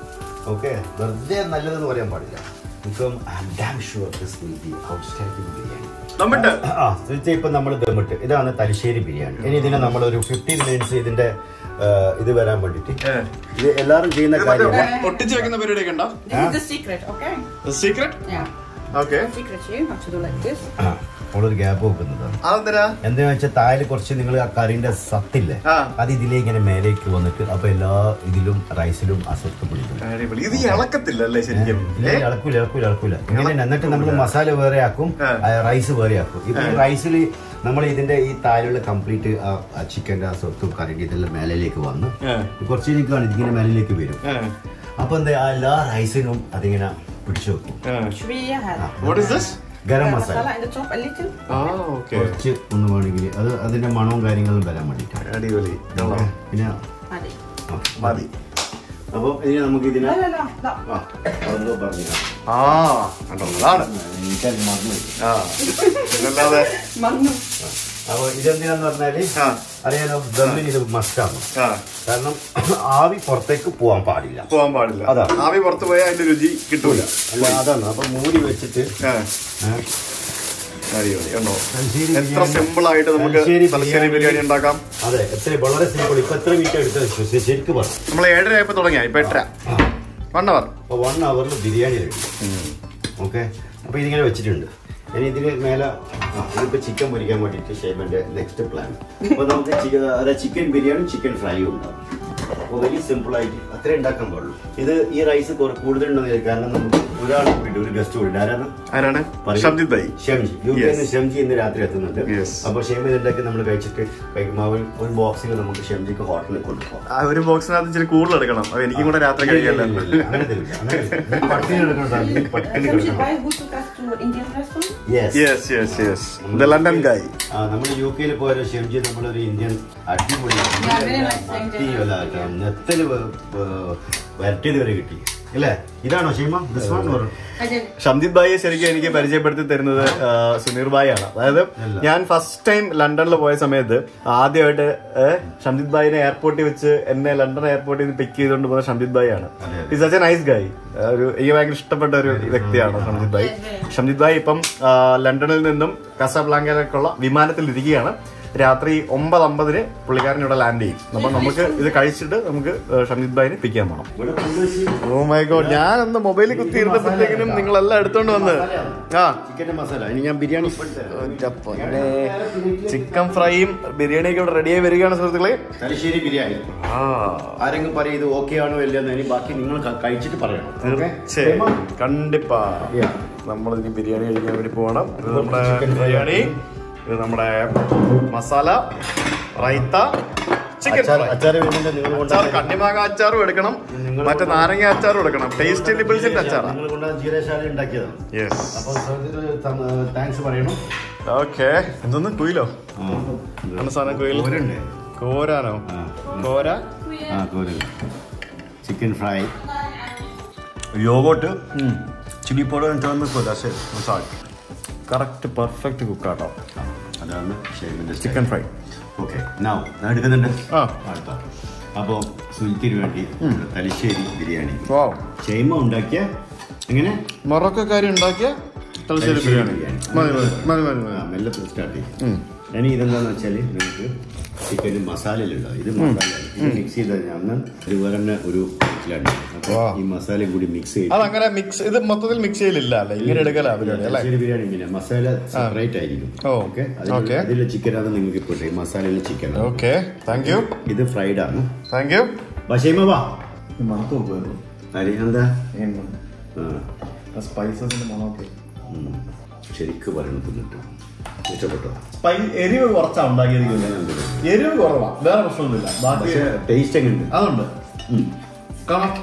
ഓക്കെ വെറുതെ നല്ലതെന്ന് പറയാൻ പാടില്ല ഇപ്പം damn sure this will be outstanding biryani നമ്മട്ട് ആ തീർച്ചയായും ഇപ്പം നമ്മൾ ദമ്മിട്ട് ഇതാണ് തലശ്ശേരി ബിരിയാണി ഇനി ഇതിനെ നമ്മൾ ഒരു ഫിഫ്റ്റീൻ മിനിറ്റ്സ് ഇതിന്റെ ആ, ഇത് വരാൻ വേണ്ടിയിട്ട് ഏ. ഇത് എല്ലാവരും ചെയ്യുന്ന ഇത് മറ്റേ കാര്യമാണ് ഒട്ടിച്ച് വെക്കുന്ന പരിപാടിയൊക്കെ ഉണ്ടോ This is the secret, okay? Secret Ja. Okay The secret here. Machst du like this? ആ നമ്മളൊരു ഗ്യാപ്പ് വെക്കുന്നതാണ് അതെന്തിനാ എന്താ വെച്ചാൽ താഴെ കുറച്ച് നിങ്ങൾ ആ കറിന്റെ സത്തില്ലേ ആ. അത് ഇതിലേക്ക് ഇങ്ങനെ മേലേക്ക് വന്നിട്ട് അപ്പൊ എല്ലാ ഇതിലും റൈസിലും ആ സത്ത് പിടിക്കും അടിപൊളി ഇത് ഇളക്കത്തില്ല അല്ലേ ശരിക്കും ഇല്ല, ഏ? ഇളക്കൂല ഇളക്കൂല ഇളക്കൂല ഇങ്ങനെ എന്നിട്ട് നമ്മൾ മസാല വേറെ ആക്കും ആ. ആ, റൈസ് വേറെ ആക്കും ഇപ്പൊ ഈ റൈസിൽ നമ്മൾ ഇതിന്റെ ഈ താഴെയുള്ള കംപ്ലീറ്റ് ആ ചിക്കന്റെ ആ സ്വത്തും കറിന്റെ ഇതെല്ലാം മേലയിലേക്ക് വന്ന് ഏ. കുറച്ച് എനിക്കാണ് ഇതിങ്ങനെ മേലയിലേക്ക് വരും ഏ. അപ്പൊ എന്താ ആ എല്ലാ റൈസിനും അതിങ്ങനെ പിടിച്ചു വെക്കും ഏ. Schwer. What is this? Garam Garam masala Masala in the top a little. ആ ഓക്കെ കുറച്ച് ഒന്ന് വേണമെങ്കിൽ അത് അതിന്റെ മണവും കാര്യങ്ങളും വരാൻ വേണ്ടിയിട്ടാണ് അടിപൊളി ഓക്കേ. പിന്നെ Warte. ആ, മതി അപ്പൊ ഇനി നമുക്ക് ഇതിനെ La, la, la. la. ആ അതെന്തോ പറഞ്ഞു ആ കണ്ടോ അതാണ് എനിക്കത് മറന്നു ആ പിന്നല്ലാതെ Magnum. അപ്പൊ ഇതെന്തിനാന്ന് പറഞ്ഞാല് ആ. അറിയാലോ ദമ്മിന് ഇത് മസ്റ്റാണ് ആ കാരണം ആവി പുറത്തേക്ക് പോവാൻ പാടില്ല പോവാൻ പാടില്ല അതാ. ആവി പുറത്ത് പോയാൽ അതിന്റെ രുചി കിട്ടൂല അല്ല അതാണ് അപ്പൊ മൂടി വെച്ചിട്ട് ആ ഏ, അടിപൊളി കണ്ടോ തലശ്ശേരി എത്ര ബിരിയാണി- സിമ്പിൾ ആയിട്ട് നമുക്ക് തലശ്ശേരി തലശ്ശേരി ബിരിയാണി ഉണ്ടാക്കാം അതെ എത്ര വളരെ സിമ്പിൾ ഇപ്പൊ എത്ര മിനിറ്റ് എടുത്തത് ശരിക്കും പറഞ്ഞു നമ്മൾ ഏഴര ആയപ്പോ തുടങ്ങിയ ഇപ്പൊ എട്ടര വൺ അവർ അപ്പൊ വൺ അവറിൽ ബിരിയാണി റെഡി ഓക്കെ അപ്പൊ ഇതിങ്ങനെ വെച്ചിട്ടുണ്ട് ഇനി ഇതിന് മേലെ ആ, ഇതിപ്പോ ചിക്കൻ പൊരിക്കാൻ വേണ്ടിയിട്ട് ഷേബന്റെ നെക്സ്റ്റ് പ്ലാൻ അപ്പൊ നമുക്ക് ചിക്കൻ അതായത് ചിക്കൻ ബിരിയാണി ചിക്കൻ ഫ്രൈയും ഉണ്ടാവും അപ്പോൾ വെരി സിമ്പിൾ ആയിട്ട് അത്രേ ഉണ്ടാക്കാൻ പാടുള്ളൂ ഇത് ഈ റൈസ് കൂടുതലുണ്ടെന്ന് കാരണം നമുക്ക് ഒരാൾ കൂടി ഒരു ഗസ്റ്റ് കൂടി ആരാണ് ആരാണ് പറയൂ. Shamjith bhai Shamji U K Yes. Shamji ഇന്ന് രാത്രി എത്തുന്നുണ്ട് Yes. അപ്പൊ ഷെമി ഇതുണ്ടാക്കി നമ്മൾ കഴിച്ചിട്ട് കഴിക്കുമ്പോൾ അവൻ ഒരു ബോക്സിൽ നമുക്ക് ഷംജിക്ക് ഹോട്ടലിൽ കൊണ്ടുപോകാം ആ ഒരു ബോക്സിനകത്ത് ഇച്ചിരി കൂടുതൽ എടുക്കണം അപ്പൊ എനിക്കും കൂടെ രാത്രി കഴിക്കല്ലോ അങ്ങനെ തരില്ല അങ്ങനെ തരില്ല. നീ പട്ടിണി എടുക്കണം നീ പട്ടിണി Schmeckt കിടക്കണം bei gut sogar zu Indian Restaurant? Yes yes yes yes the London guy നമ്മൾ യു കെയിൽ പോയ ഷെംജി നമ്മളൊരു ഇന്ത്യൻ അടിപൊളി very nice മത്തി Indian. വല്ല നെത്തല് വ- വ- വരട്ടിയത് വരെ കിട്ടി അല്ലേ ഇതാണോ Sheema this one or Shamjith ഭായിയെ ശരിക്കും എനിക്ക് പരിചയപ്പെടുത്തി തരുന്നത് ആ, സുനീർ ഭായി ആണ് അതായത് ഞാൻ ഫസ്റ്റ് ടൈം ലണ്ടനിൽ പോയ സമയത്ത് ആദ്യമായിട്ട് ഏ, ഷംജിത് ഭായിനെ എയർപോർട്ടിൽ വെച്ച് എന്നെ ലണ്ടൻ എയർപോർട്ടിൽ നിന്ന് പിക്ക് ചെയ്തുകൊണ്ട് പോകുന്ന ഷംജിത് ഭായി ആണ് ഇസ് സച്ച് എ നൈസ് ഗായ് ഒരു എനിക്ക് ഭയങ്കര ഇഷ്ടപ്പെട്ട ഒരു വ്യക്തിയാണ് ഷംജിത് ഭായി ഷംജിത് ഭായി ഇപ്പം ആ, ലണ്ടനിൽ നിന്നും കസാബ്ലാങ്കയിലേക്കുള്ള വിമാനത്തിൽ ഇരിക്കുകയാണ് രാത്രി ഒമ്പത് അമ്പതിന് പുള്ളിക്കാരൻ ഇവിടെ ലാൻഡ് ചെയ്യും അപ്പൊ നമുക്ക് ഇത് കഴിച്ചിട്ട് നമുക്ക് ഷംജിത് ഭായിനെ പിക്ക് ചെയ്യാൻ പോകണം ഇവിടെ കൊണ്ടുവച്ച് ഓ മൈ ഗോഡ് ഞാൻ ഒന്ന് മൊബൈലിൽ കുത്തിയിരുന്നപ്പോഴത്തേക്കിനും നിങ്ങളെല്ലാം എടുത്തോണ്ട് വന്ന് ആ ചിക്കൻ്റെ മസാല ഇനി ഞാൻ ബിരിയാണി ഇപ്പോൾ തരാം. ചിക്കൻ ഫ്രൈയും ബിരിയാണിയൊക്കെ ഇവിടെ റെഡിയായി വരികയാണ് സുഹൃത്തുക്കളെ തലശ്ശേരി ബിരിയാണി ആ ആരെങ്കിലും പറയും ഇത് ഓക്കെ ആണോ ഇല്ലെന്ന് ഇനി ബാക്കി നിങ്ങൾ ക- കഴിച്ചിട്ട് പറയണം Okay? തീർച്ചയായും കണ്ടിപ്പാ Yeah. നമ്മൾ ഇനി ബിരിയാണി കഴിക്കാൻ വേണ്ടി പോകണം ഇത് നമ്മുടെ Chicken fry. ബിരിയാണി ഇത് നമ്മുടെ മസാല റൈത്ത ചിക്കൻ അച്ചാർ അച്ചാർ വരുന്നുണ്ട് നിങ്ങൾ അച്ചാർ കൊണ്ടുവന്ന കണ്ണിമാങ്ങ അച്ചാറും എടുക്കണം നിങ്ങൾ മറ്റേ നാരങ്ങ അച്ചാറും എടുക്കണം ടേസ്റ്റ് ലിബിൾസിന്റെ അച്ചാറാ നിങ്ങൾ കൊണ്ടുവന്ന ജീരശാല ഉണ്ടാക്കിയതാണ് യെസ് അപ്പോൾ താങ്ക്സ് പറയണം ഓക്കെ എന്തോന്ന് കുയിലോ എന്താണ് സാധനം കുയിൽ കോരുണ്ട് കോരാനോ ആ. കോര ആ കോര് chicken fry yogurt chilli powder masala correct perfect കുക്കാട്ടോ അതാണ് ഷേവിൻ്റെ ചിക്കൻ ഫ്രൈ ഓക്കെ നൗ ഞാൻ എടുക്കുന്നുണ്ട് ആ. അടുത്ത അപ്പോൾ സുൽത്തിന് വേണ്ടി തലശ്ശേരി ബിരിയാണി വാ ഷെയ്മ ഉണ്ടാക്കിയ എങ്ങനെ മൊറോക്കക്കാരി ഉണ്ടാക്കിയ തലശ്ശേരി ബിരിയാണി മതി മതി മതി മതി ആ, മതി മെല്ലെ സ്റ്റാർട്ട് ചെയ്യും ഉം. ഇനി ഇതെന്താന്ന് വെച്ചാൽ നിങ്ങൾക്ക് ചിക്കൻ മസാലയിലുണ്ടാവും ഇത് മസാല ഇത് മിക്സ് ചെയ്ത് ഞാൻ ഇത് വേറെ തന്നെ ഒരു ഇതിലാണ് അപ്പോൾ വാ. ഈ മസാലയും കൂടി മിക്സ് ചെയ്ത് അതങ്ങനെ മിക്സ് ഇത് മൊത്തത്തിൽ മിക്സ് ചെയ്യലില്ല അല്ലേ ഇങ്ങനെ എടുക്കല ബിരിയാണി അല്ലേ തലശ്ശേരി ബിരിയാണി ഇങ്ങനെ മസാല സെപ്പറേറ്റ് ആയിരിക്കും ഓ, ഓക്കെ okay. അതിലെ ചിക്കൻ ആണ് നിങ്ങൾക്ക് ഇപ്പോൾ ഈ മസാലയിലെ ചിക്കൻ ഓക്കെ താങ്ക് യു ഇത് ഫ്രൈഡ് ആണ് താങ്ക് യു ബഷേമ വാ മണത്ത് നോക്കുമായിരുന്നു അരി എന്താ ആ സ്പൈസസിന്റെ മണമൊക്കെ ഉം. ശരിക്കും പറയണം തിന്നിട്ട് ഇഷ്ടപ്പെട്ടോ സ്പൈ എരിവ് കുറച്ചാ ഉണ്ടാക്കിയത് എരിവ് കുറവാ വേറെ പ്രശ്നമൊന്നുമില്ല ബാക്കി പക്ഷേ ടേസ്റ്റ് എങ്ങനെ അതുണ്ട് കാരണം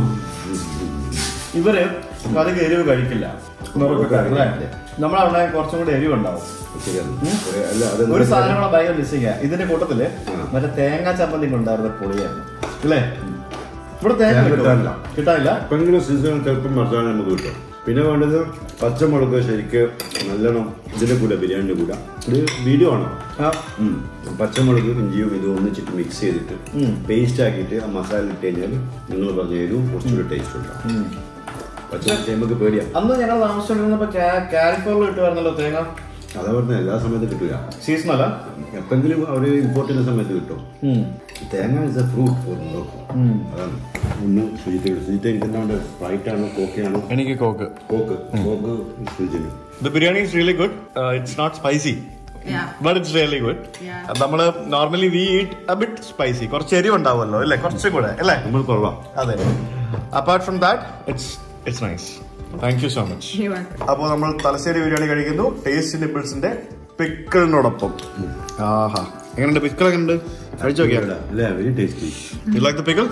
ഇവര് അധികം എരിവ് കഴിക്കില്ല അതെ. നമ്മളവിടെ കുറച്ചും കൂടി എരിവ് ഉണ്ടാവും ശരിയാണ് ഒരു- അല്ല അത് ഒരു സാധനം കൂടെ ഭയങ്കര മിസ്സിങ് ഇതിന്റെ കൂട്ടത്തില് ആ. മറ്റേ തേങ്ങ ചമ്മന്തി ഉണ്ടായിരുന്ന പൊളിയായിരുന്നു അല്ലേ ഇവിടെ തേങ്ങ തേങ്ങ കിട്ടുമോ? കിട്ടാനില്ല. കിട്ടാനില്ല എപ്പോഴെങ്കിലും സീസൺ ചിലപ്പോൾ മസാല നമുക്ക് കിട്ടും പിന്നെ വേണ്ടത് പച്ചമുളക് ശരിക്ക് നല്ലോണം ഇതിന്റെ കൂടെ ബിരിയാണിന്റെ കൂടെ ഒരു വീഡിയോ ആണ് ആ. ഉം. പച്ചമുളക് ഇഞ്ചിയും ഇത് ഒന്നിച്ചിട്ട് മിക്സ് ചെയ്തിട്ട് ഉം. പേസ്റ്റ് ആക്കിയിട്ട് ആ മസാല ഇട്ട് കഴിഞ്ഞാൽ നിങ്ങൾ പറഞ്ഞ എരിവും കുറച്ചുകൂടി ടേസ്റ്റ് ഉണ്ടാവും ഉം. പച്ച നമുക്ക് പേടിയാ അന്ന് ഞങ്ങൾ താമസിച്ചോണ്ടിരുന്നപ്പോ കാലിഫോറിൽ കിട്ടുമായിരുന്നല്ലോ തേങ്ങ അതാ പറഞ്ഞ എല്ലാ സമയത്തും കിട്ടില്ല സീസൺ അല്ല എപ്പോഴെങ്കിലും അവർ ഇമ്പോർട്ട് ചെയ്യുന്ന സമയത്ത് കിട്ടും തേങ്ങ is a fruit for Morocco അതാണ് ഒന്ന് സുജിത്ത് സുജിത്ത് എനിക്ക് എന്താണ് സ്പ്രൈറ്റ് ആണോ കോക്കയാണോ എനിക്ക് കോക്ക് കോക്ക് കോക്ക് സുജിന് the biryani is really good it's not spicy Yeah. But it's really good Yeah. നമ്മള് normally we eat a bit spicy കുറച്ച് എരിവ് ഉണ്ടാവുമല്ലോ അല്ലേ കുറച്ചും കൂടെ അല്ലേ നമ്മൾ കൊള്ളാം അതെ apart from that it's it's nice thank you so much You want? അപ്പോൾ നമ്മൾ തലശ്ശേരി ബിരിയാണി കഴിക്കുന്നു ടേസ്റ്റ് നിപ്പിൾസിന്റെ പിക്കിളിനോടൊപ്പം ആഹാ എങ്ങനെയുണ്ട് പിക്കിൾ എങ്ങനെയുണ്ട് കഴിച്ചു നോക്കിയാ അല്ലേ very tasty you like the pickle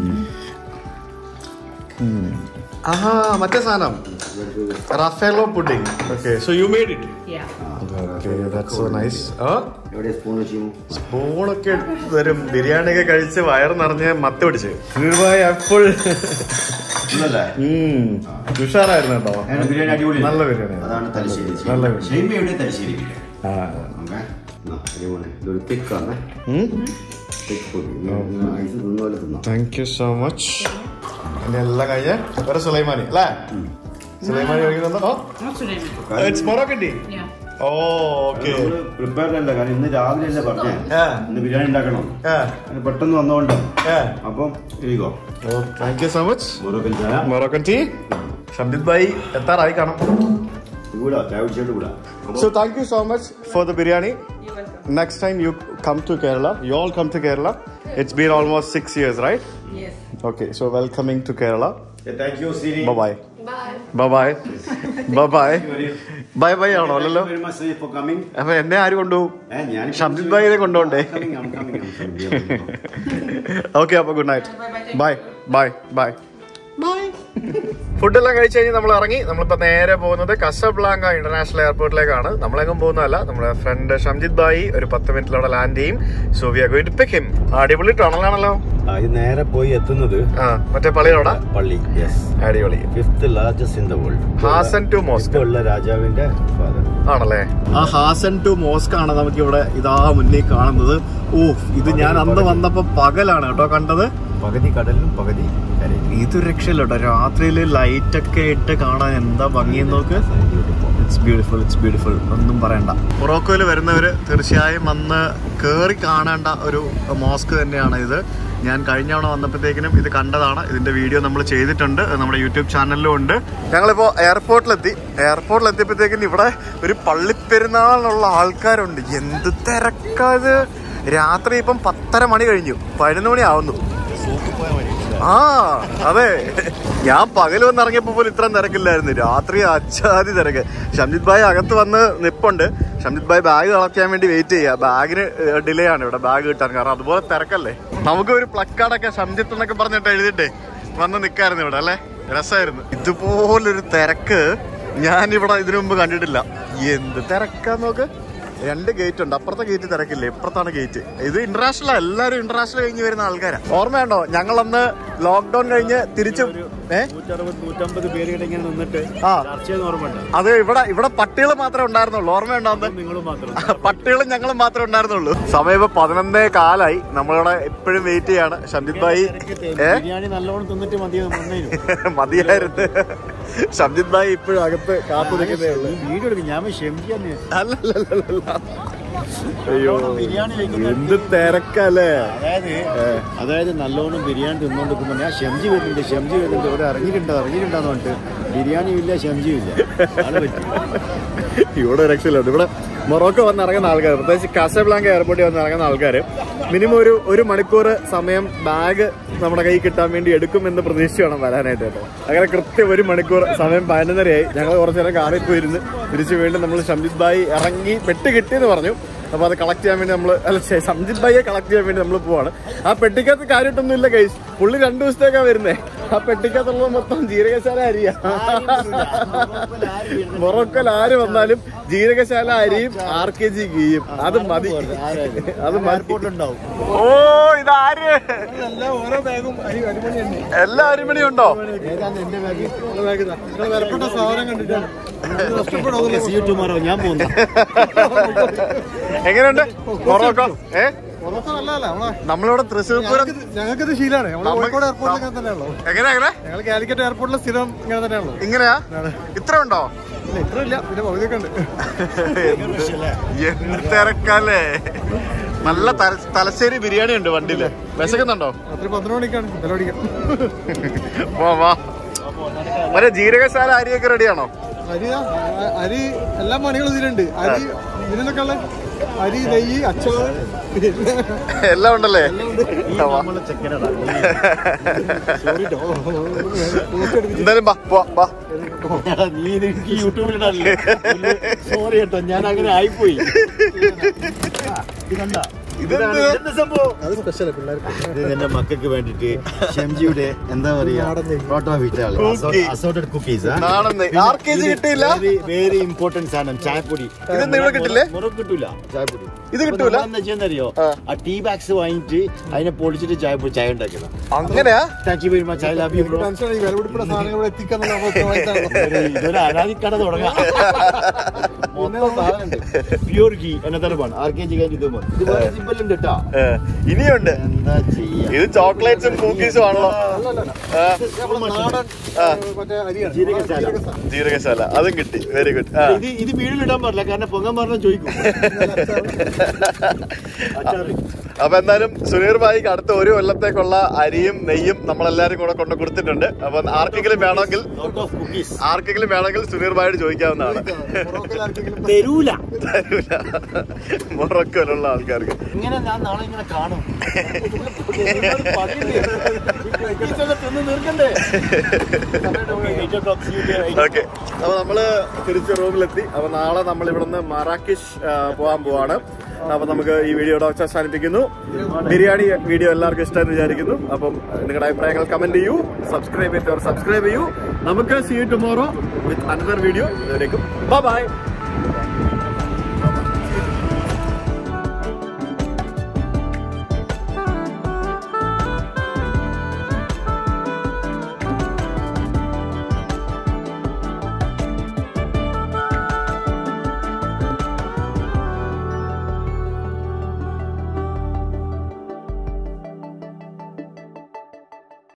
ആഹാ മറ്റേ സാധനം Raffaello pudding okay so you made it Yeah. Okay that's so nice ആ എവിടെ സ്പൂൺ വെച്ചു സ്പൂണൊക്കെ തരും ബിരിയാണി ഒക്കെ കഴിച്ച് വയറ് നിറഞ്ഞ് മത്ത് പിടിച്ച് സുനിർഭായ് അപ്പോൾ ഇല്ലല്ലേ ഉഷാറായിരുന്നു കേട്ടോ ബിരിയാണി അടിപൊളി നല്ല ബിരിയാണി അതാണ് തലശ്ശേരി നല്ല ബിരിയാണി. ഷെയ്മ എവിടെ തലശ്ശേരി ബിരിയാണി ആ ഓക്കെ അടിപൊളി ഇതൊരു തിക്കാണ് ഉം. തിക്ക് പൊടി ഐസ് തിന്നുപോലെ തിന്നാം താങ്ക് യു സോ മച്ച് എന്റെ എല്ലാം കഴിഞ്ഞ് ഒരു സുലൈമാനി അല്ലേ സുലൈമാനി കഴിക്കുന്നുണ്ടോ Not today. It's Moroccan tea Yeah. ഓ ഓക്കെ പ്രിപ്പയർഡ് അല്ല കാരണം ഇന്ന് രാവിലെ അല്ലേ പറഞ്ഞേ ആ. ഇന്ന് ബിരിയാണി ഉണ്ടാക്കണം അത് പെട്ടെന്ന് വന്നോണ്ട് അപ്പം ഇരിക്കോ ഓ thank you so much Moroccan ചായ മൊറോക്കൻ ടീ ഷംജിത് ഭായി എത്താറായി കാണാം കൂടാ ചായ കുടിച്ചിട്ട് കൂടാ So thank you so much for the biryani. You're welcome. Next time you come to Kerala, you all come to Kerala. It's been almost six years, right? Yes. Okay, so welcoming to Kerala. Thank you സിരി Bye bye. Bye. Bye bye. bye bye. Bye bye ആണോ അല്ലല്ലോ very much for coming അപ്പൊ എന്നെ ആര് കൊണ്ടുപോകും ഏ ഞാൻ ഷംജിത് ഭായിനെ കൊണ്ടുപോണ്ടേ coming, I'm coming, I'm coming. Okay അപ്പൊ good night Bye bye. Thank bye you. Bye bye bye ഫുഡെല്ലാം കഴിച്ച് കഴിഞ്ഞ് നമ്മൾ ഇറങ്ങി നമ്മളിപ്പോ നേരെ പോകുന്നത് കസബ്ലാങ്ക ഇന്റർനാഷണൽ എയർപോർട്ടിലേക്കാണ് നമ്മളെങ്ങും പോകുന്നതല്ല നമ്മുടെ ഫ്രണ്ട് ഷംജിത് ഭായി ഒരു പത്ത് മിനിറ്റിലൂടെ ലാൻഡ് ചെയ്യും so we are going to pick him അടിപൊളി ടണലാണല്ലോ ആ, ഇത് നേരെ പോയി എത്തുന്നത് ആ മറ്റേ പള്ളിയിലൂടെ പള്ളി യെസ് അടിപൊളി fifth largest in the world Hassan two mosque ഇപ്പൊ ഉള്ള രാജാവിന്റെ ഫാദർ ആണല്ലേ ആ ഹാസൻ ടു മോസ്ക് ആണ് നമുക്ക് ഇവിടെ ഇതാ മുന്നിൽ കാണുന്നത് ഓ ഇത് ഞാൻ അന്ന് വന്നപ്പോ പകലാണ് കേട്ടോ കണ്ടത് പകുതി കടലിലും പകുതി കരയിലും ഇതൊരു രക്ഷയില്ല കേട്ടോ രാത്രിയില് ലൈറ്റ് ഒക്കെ ഇട്ട് കാണാൻ എന്താ ഭംഗിയെന്ന് നോക്ക് ഇറ്റ്സ് ബ്യൂട്ടിഫുൾ ഇറ്റ്സ് ബ്യൂട്ടിഫുൾ ഒന്നും പറയണ്ട മൊറോക്കോയിൽ വരുന്നവര് തീർച്ചയായും വന്ന് കേറി കാണേണ്ട ഒരു മോസ്ക് തന്നെയാണ് ഇത് ഞാൻ കഴിഞ്ഞ തവണ വന്നപ്പോഴത്തേക്കിനും ഇത് കണ്ടതാണ് ഇതിന്റെ വീഡിയോ നമ്മൾ ചെയ്തിട്ടുണ്ട് അത് നമ്മുടെ യൂട്യൂബ് ചാനലിലും ഉണ്ട് ഞങ്ങളിപ്പോ എയർപോർട്ടിലെത്തി എയർപോർട്ടിലെത്തിയപ്പോഴത്തേക്കിനും ഇവിടെ ഒരു പള്ളിപ്പെരുന്നാളിനുള്ള ആൾക്കാരുണ്ട് എന്ത് തിരക്കാത് രാത്രി ഇപ്പം പത്തര മണി കഴിഞ്ഞു പതിനൊന്ന് മണി ആവുന്നു ആ അതെ ഞാൻ പകൽ വന്ന് ഇറങ്ങിയപ്പോ പോലും ഇത്രയും തിരക്കില്ലായിരുന്നു രാത്രി അച്ചാതി തിരക്ക് ഷംജിത് ഭായ് അകത്ത് വന്ന് നിപ്പുണ്ട് ഷംജിത് ഭായ് ബാഗ് കളക്കാൻ വേണ്ടി വെയിറ്റ് ചെയ്യുക ബാഗിന് ഡിലേ ആണ് ഇവിടെ ബാഗ് കിട്ടാൻ കാരണം അതുപോലെ തിരക്കല്ലേ നമുക്ക് ഒരു പ്ലക്കാർഡൊക്കെ ഷംജിത്ത് എന്നൊക്കെ പറഞ്ഞിട്ട് എഴുതിട്ടേ വന്ന് നിൽക്കായിരുന്നു ഇവിടെ അല്ലേ രസമായിരുന്നു ഇതുപോലൊരു തിരക്ക് ഞാൻ ഇവിടെ ഇതിനു മുമ്പ് കണ്ടിട്ടില്ല എന്ത് തിരക്കാ നോക്ക് രണ്ട് ഗേറ്റ് ഉണ്ട് അപ്പുറത്തെ ഗേറ്റ് തിരക്കില്ല ഇപ്പുറത്താണ് ഗേറ്റ് ഇത് ഇന്റർനാഷണൽ എല്ലാവരും ഇന്റർനാഷണൽ കഴിഞ്ഞ് വരുന്ന ആൾക്കാരാ ഓർമ്മയുണ്ടോ ഞങ്ങളന്ന് ലോക്ക്ഡൌൺ കഴിഞ്ഞ് തിരിച്ചു ഏ നൂറ്ററുപത് നൂറ്റമ്പത് പേര് ഇങ്ങനെ നിന്നിട്ട് ആ ചർച്ച ചെയ്യുന്ന ഓർമ്മയുണ്ട് അത് ഇവിടെ ഇവിടെ പട്ടികൾ മാത്രമേ ഉണ്ടായിരുന്നുള്ളൂ ഓർമ്മയുണ്ടോ അന്ന് നിങ്ങൾ മാത്രം പട്ടികളും ഞങ്ങളും മാത്രമേ ഉണ്ടായിരുന്നുള്ളൂ സമയം ഇപ്പൊ പതിനൊന്നേ കാലായി നമ്മളിവിടെ എപ്പോഴും വെയിറ്റ് ചെയ്യാണ് ഷംജിത് ഭായി ഏ ബിരിയാണി നല്ലോണം തിന്നിട്ട് മതിയോ നന്നായിരുന്നു മതിയായിരുന്നു ഷംജിത് ഭായി ഇപ്പോഴും അകത്ത് കാത്തു നിൽക്കുന്നേ ഉള്ളൂ വീഡിയോ എടുക്കും ഞാൻ ക്ഷമിക്കാന്ന് അല്ലല്ലല്ല അയ്യോ ബിരിയാണി കഴിക്കുന്ന എന്ത് തിരക്കല്ലേ അതായത് അതായത് നല്ലോണം ബിരിയാണി തിന്നോണ്ടിരിക്കുമ്പോ ഞാൻ ഷംജി വരുന്നുണ്ട് ഷംജി വരുന്നുണ്ട് ഇവിടെ ഇറങ്ങിയിട്ടുണ്ടോ ഇറങ്ങിയിട്ടുണ്ടോന്ന് പറഞ്ഞിട്ട് ബിരിയാണിയും ഇല്ല ഷംജിയും ഇല്ല ആള് പറ്റി ഇവിടെ രക്ഷയിലുണ്ട് ഇവിടെ മൊറോക്കോ വന്ന് ഇറങ്ങുന്ന ആൾക്കാർ പ്രത്യേകിച്ച് കാസബ്ലാങ്ക എയർപോർട്ടിൽ വന്ന് ഇറങ്ങുന്ന ആൾക്കാർ മിനിമം ഒരു ഒരു മണിക്കൂർ സമയം ബാഗ് നമ്മുടെ കൈ കിട്ടാൻ വേണ്ടി എടുക്കുമെന്ന് പ്രതീക്ഷിച്ച് വേണം വരാനായിട്ട് കേട്ടോ അങ്ങനെ കൃത്യം ഒരു മണിക്കൂർ സമയം പതിനൊന്നരയായി ഞങ്ങൾ കുറച്ചു നേരം കാറിൽ പോയിരുന്ന് തിരിച്ച് വീണ്ടും നമ്മൾ ഷംജിത് ഭായി ഇറങ്ങി പെട്ട് കിട്ടിയെന്ന് പറഞ്ഞു അപ്പോൾ അത് കളക്ട് ചെയ്യാൻ വേണ്ടി നമ്മൾ അല്ല ശ്ശെ, സംജിത് ഭായിയെ കളക്ട് ചെയ്യാൻ വേണ്ടി നമ്മൾ പോവാണ് ആ പെട്ടിക്കകത്ത് കാര്യമായിട്ടൊന്നും ഇല്ല കൈസ് പുള്ളി രണ്ടു ദിവസത്തേക്കാണ് വരുന്നേ ആ പെട്ടിക്കകത്തുള്ളത് മൊത്തം ജീരകശാല അരിയാ മൊറോക്കോയിൽ ആര് വന്നാലും ജീരകശാല അരിയും ആർ കെ ജി ഗീയും അത് മതി അത് ഉണ്ടാവും ഓ ഇതാര് ഓരോ ബാഗും അരി അരിമണി തന്നെ എല്ലാ അരിമണി ഉണ്ടോ ഏതാണ്ട് എന്റെ ബാഗ് നിങ്ങൾ വിലപ്പെട്ട സാധനം കണ്ടിട്ടാണ് നഷ്ടപ്പെടും സി യു ടുമാറോ ഞാൻ പോകുന്നു എങ്ങനെയുണ്ട് മൊറോക്കോ ഏ ഉറപ്പ് നല്ലതല്ല നമ്മളെ നമ്മളിവിടെ തൃശ്ശൂർ പൂരം ഞങ്ങൾക്കിത് ശീലമാണ് നമ്മൾ നമ്മ- കോഴിക്കോട് എയർപോർട്ടിൽ ഇങ്ങനെ തന്നെയാണല്ലോ എങ്ങനെ എങ്ങനെ ഞങ്ങൾ കാലിക്കറ്റ് എയർപോർട്ടിലെ സ്ഥിരം ഇങ്ങനെ തന്നെയാണല്ലോ ഇങ്ങനെയാ ഇത്ര ഉണ്ടോ ഇല്ല ഇത്ര ഇല്ല പിന്നെ പകുതിയൊക്കെ ഉണ്ട് എന്ത് തിരക്കല്ലേ നല്ല തല- തലശ്ശേരി ബിരിയാണി ഉണ്ട് വണ്ടിയില് വിശക്കുന്നുണ്ടോ രാത്രി പന്ത്രണ്ട് മണിക്കാണ് വില പിടിക്കാം വാ വാ മറ്റേ ജീരകശാല അരിയൊക്കെ റെഡിയാണോ അരി ആ, അരി എല്ലാ പണികളും ഇതിലുണ്ട് അരി ഇതിനൊക്കെ ഉള്ള അരി നെയ്യ് അച്ചാർ പിന്നെ എല്ലാം ഉണ്ടല്ലേ വാ. നമ്മളെ ചെക്കനടാ എന്തായാലും വാ പോ വാ നീ ഇത് എനിക്ക് യൂട്യൂബിലിടല്ലേ സോറി കേട്ടോ ഞാൻ അങ്ങനെ ആയിപ്പോയി ആ, ഇത് കണ്ട ഇതെന്ത്? ഇതെന്ത് സംഭവം അത് സ്പെഷ്യൽ പിള്ളേർക്ക് ഇത് എന്റെ മക്കൾക്ക് വേണ്ടിട്ട് ഷംജിയുടെ എന്താ പറയാ നാടൻ നെയ്യ്. പ്രോട്ടോ വിറ്റാള് Cookie. അസോർട്ടഡ് കുക്കീസ് നാണെന്ന് ആർ കെ ജി കിട്ടിയില്ല വെരി വെരി ഇമ്പോർട്ടന്റ് സാധനം ചായപ്പൊടി ഇതെന്താ ഇവിടെ കിട്ടില്ലേ? മുറ കിട്ടൂല ചായപ്പൊടി ഇത് കിട്ടൂല? ചെയ്യുന്നറിയോ ആ. ആ ടീ ബാഗ്സ് വാങ്ങിയിട്ട് അതിനെ പൊളിച്ചിട്ട് ചായപ്പൊടി ചായ ഉണ്ടാക്കണം അങ്ങനെയാ thank you very much I love you bro tension ഈ വില പിടിപ്പുള്ള സാധനങ്ങൾ ഇവിടെ എത്തിക്കാന്നുള്ള നമ്മൾ ഉത്തരവാദിത്തമാണല്ലോ. ഇതൊരു അനാദിക്കട തുടങ്ങാം പ്യൂർ ഗീ എന്നതാണ് ആർ കെ ജി കഴിഞ്ഞ് ഇത് ഇത് വേറെ സിമ്പിൾ ഉണ്ട് കേട്ടോ ഏ, ഇനിയുണ്ട് എന്താ ചെയ്യാ ഇത് ചോക്ലേറ്റ്സും കുക്കീസും ആണല്ലോ ആ, നമ്മുടെ നാടൻ ആ. ഏ, മറ്റേ അരിയാണ് ജീരകശാല. ജീരകശാല. ജീരകശാല അതും കിട്ടി വെരി ഗുഡ് ഇത് ഇത് വീടിലിടാൻ പാടില്ല കാരണം പൊങ്ങാൻ പറഞ്ഞാൽ ചോദിക്കും അച്ചാറ്. അപ്പൊ എന്തായാലും സുനീർ ഭായിക്ക് അടുത്ത ഒരു കൊല്ലത്തേക്കുള്ള അരിയും നെയ്യും നമ്മളെല്ലാരും കൂടെ കൊണ്ട് കൊടുത്തിട്ടുണ്ട് അപ്പൊ ആർക്കെങ്കിലും വേണമെങ്കിൽ Lot of cookies. ആർക്കെങ്കിലും വേണമെങ്കിൽ സുനീർ ഭായിയോട് ചോദിക്കാവുന്നതാണ് മൊറോക്കോയിൽ ആർക്കെങ്കിലും തരൂല തരൂല മൊറക്കോയിലുള്ള ആൾക്കാർക്ക് ഇങ്ങനെ ഞാൻ നാളെ ഇങ്ങനെ കാണും ഒരുപാട് പണിയുണ്ട്. ഈ cookies ഒക്കെ തിന്ന് തീർക്കണ്ടേ Okay, eight o'clock, see you there, eight okay അപ്പൊ നമ്മള് തിരിച്ച് റൂമിലെത്തി അപ്പൊ നാളെ നമ്മൾ ഇവിടുന്ന് മറാക്കിഷ് ആ, പോകാൻ പോവാണ് അപ്പൊ നമുക്ക് ഈ വീഡിയോയുടെ അവസാനിപ്പിക്കുന്നു ബിരിയാണി വീഡിയോ എല്ലാവർക്കും ഇഷ്ടമെന്ന് വിചാരിക്കുന്നു അപ്പം നിങ്ങളുടെ അഭിപ്രായങ്ങൾ കമന്റ് ചെയ്യൂ സബ്സ്ക്രൈബ് ചെയ്തവർ സബ്സ്ക്രൈബ് ചെയ്യൂ നമുക്ക് see tomorrow with another video ഇതിലേക്കും ബൈ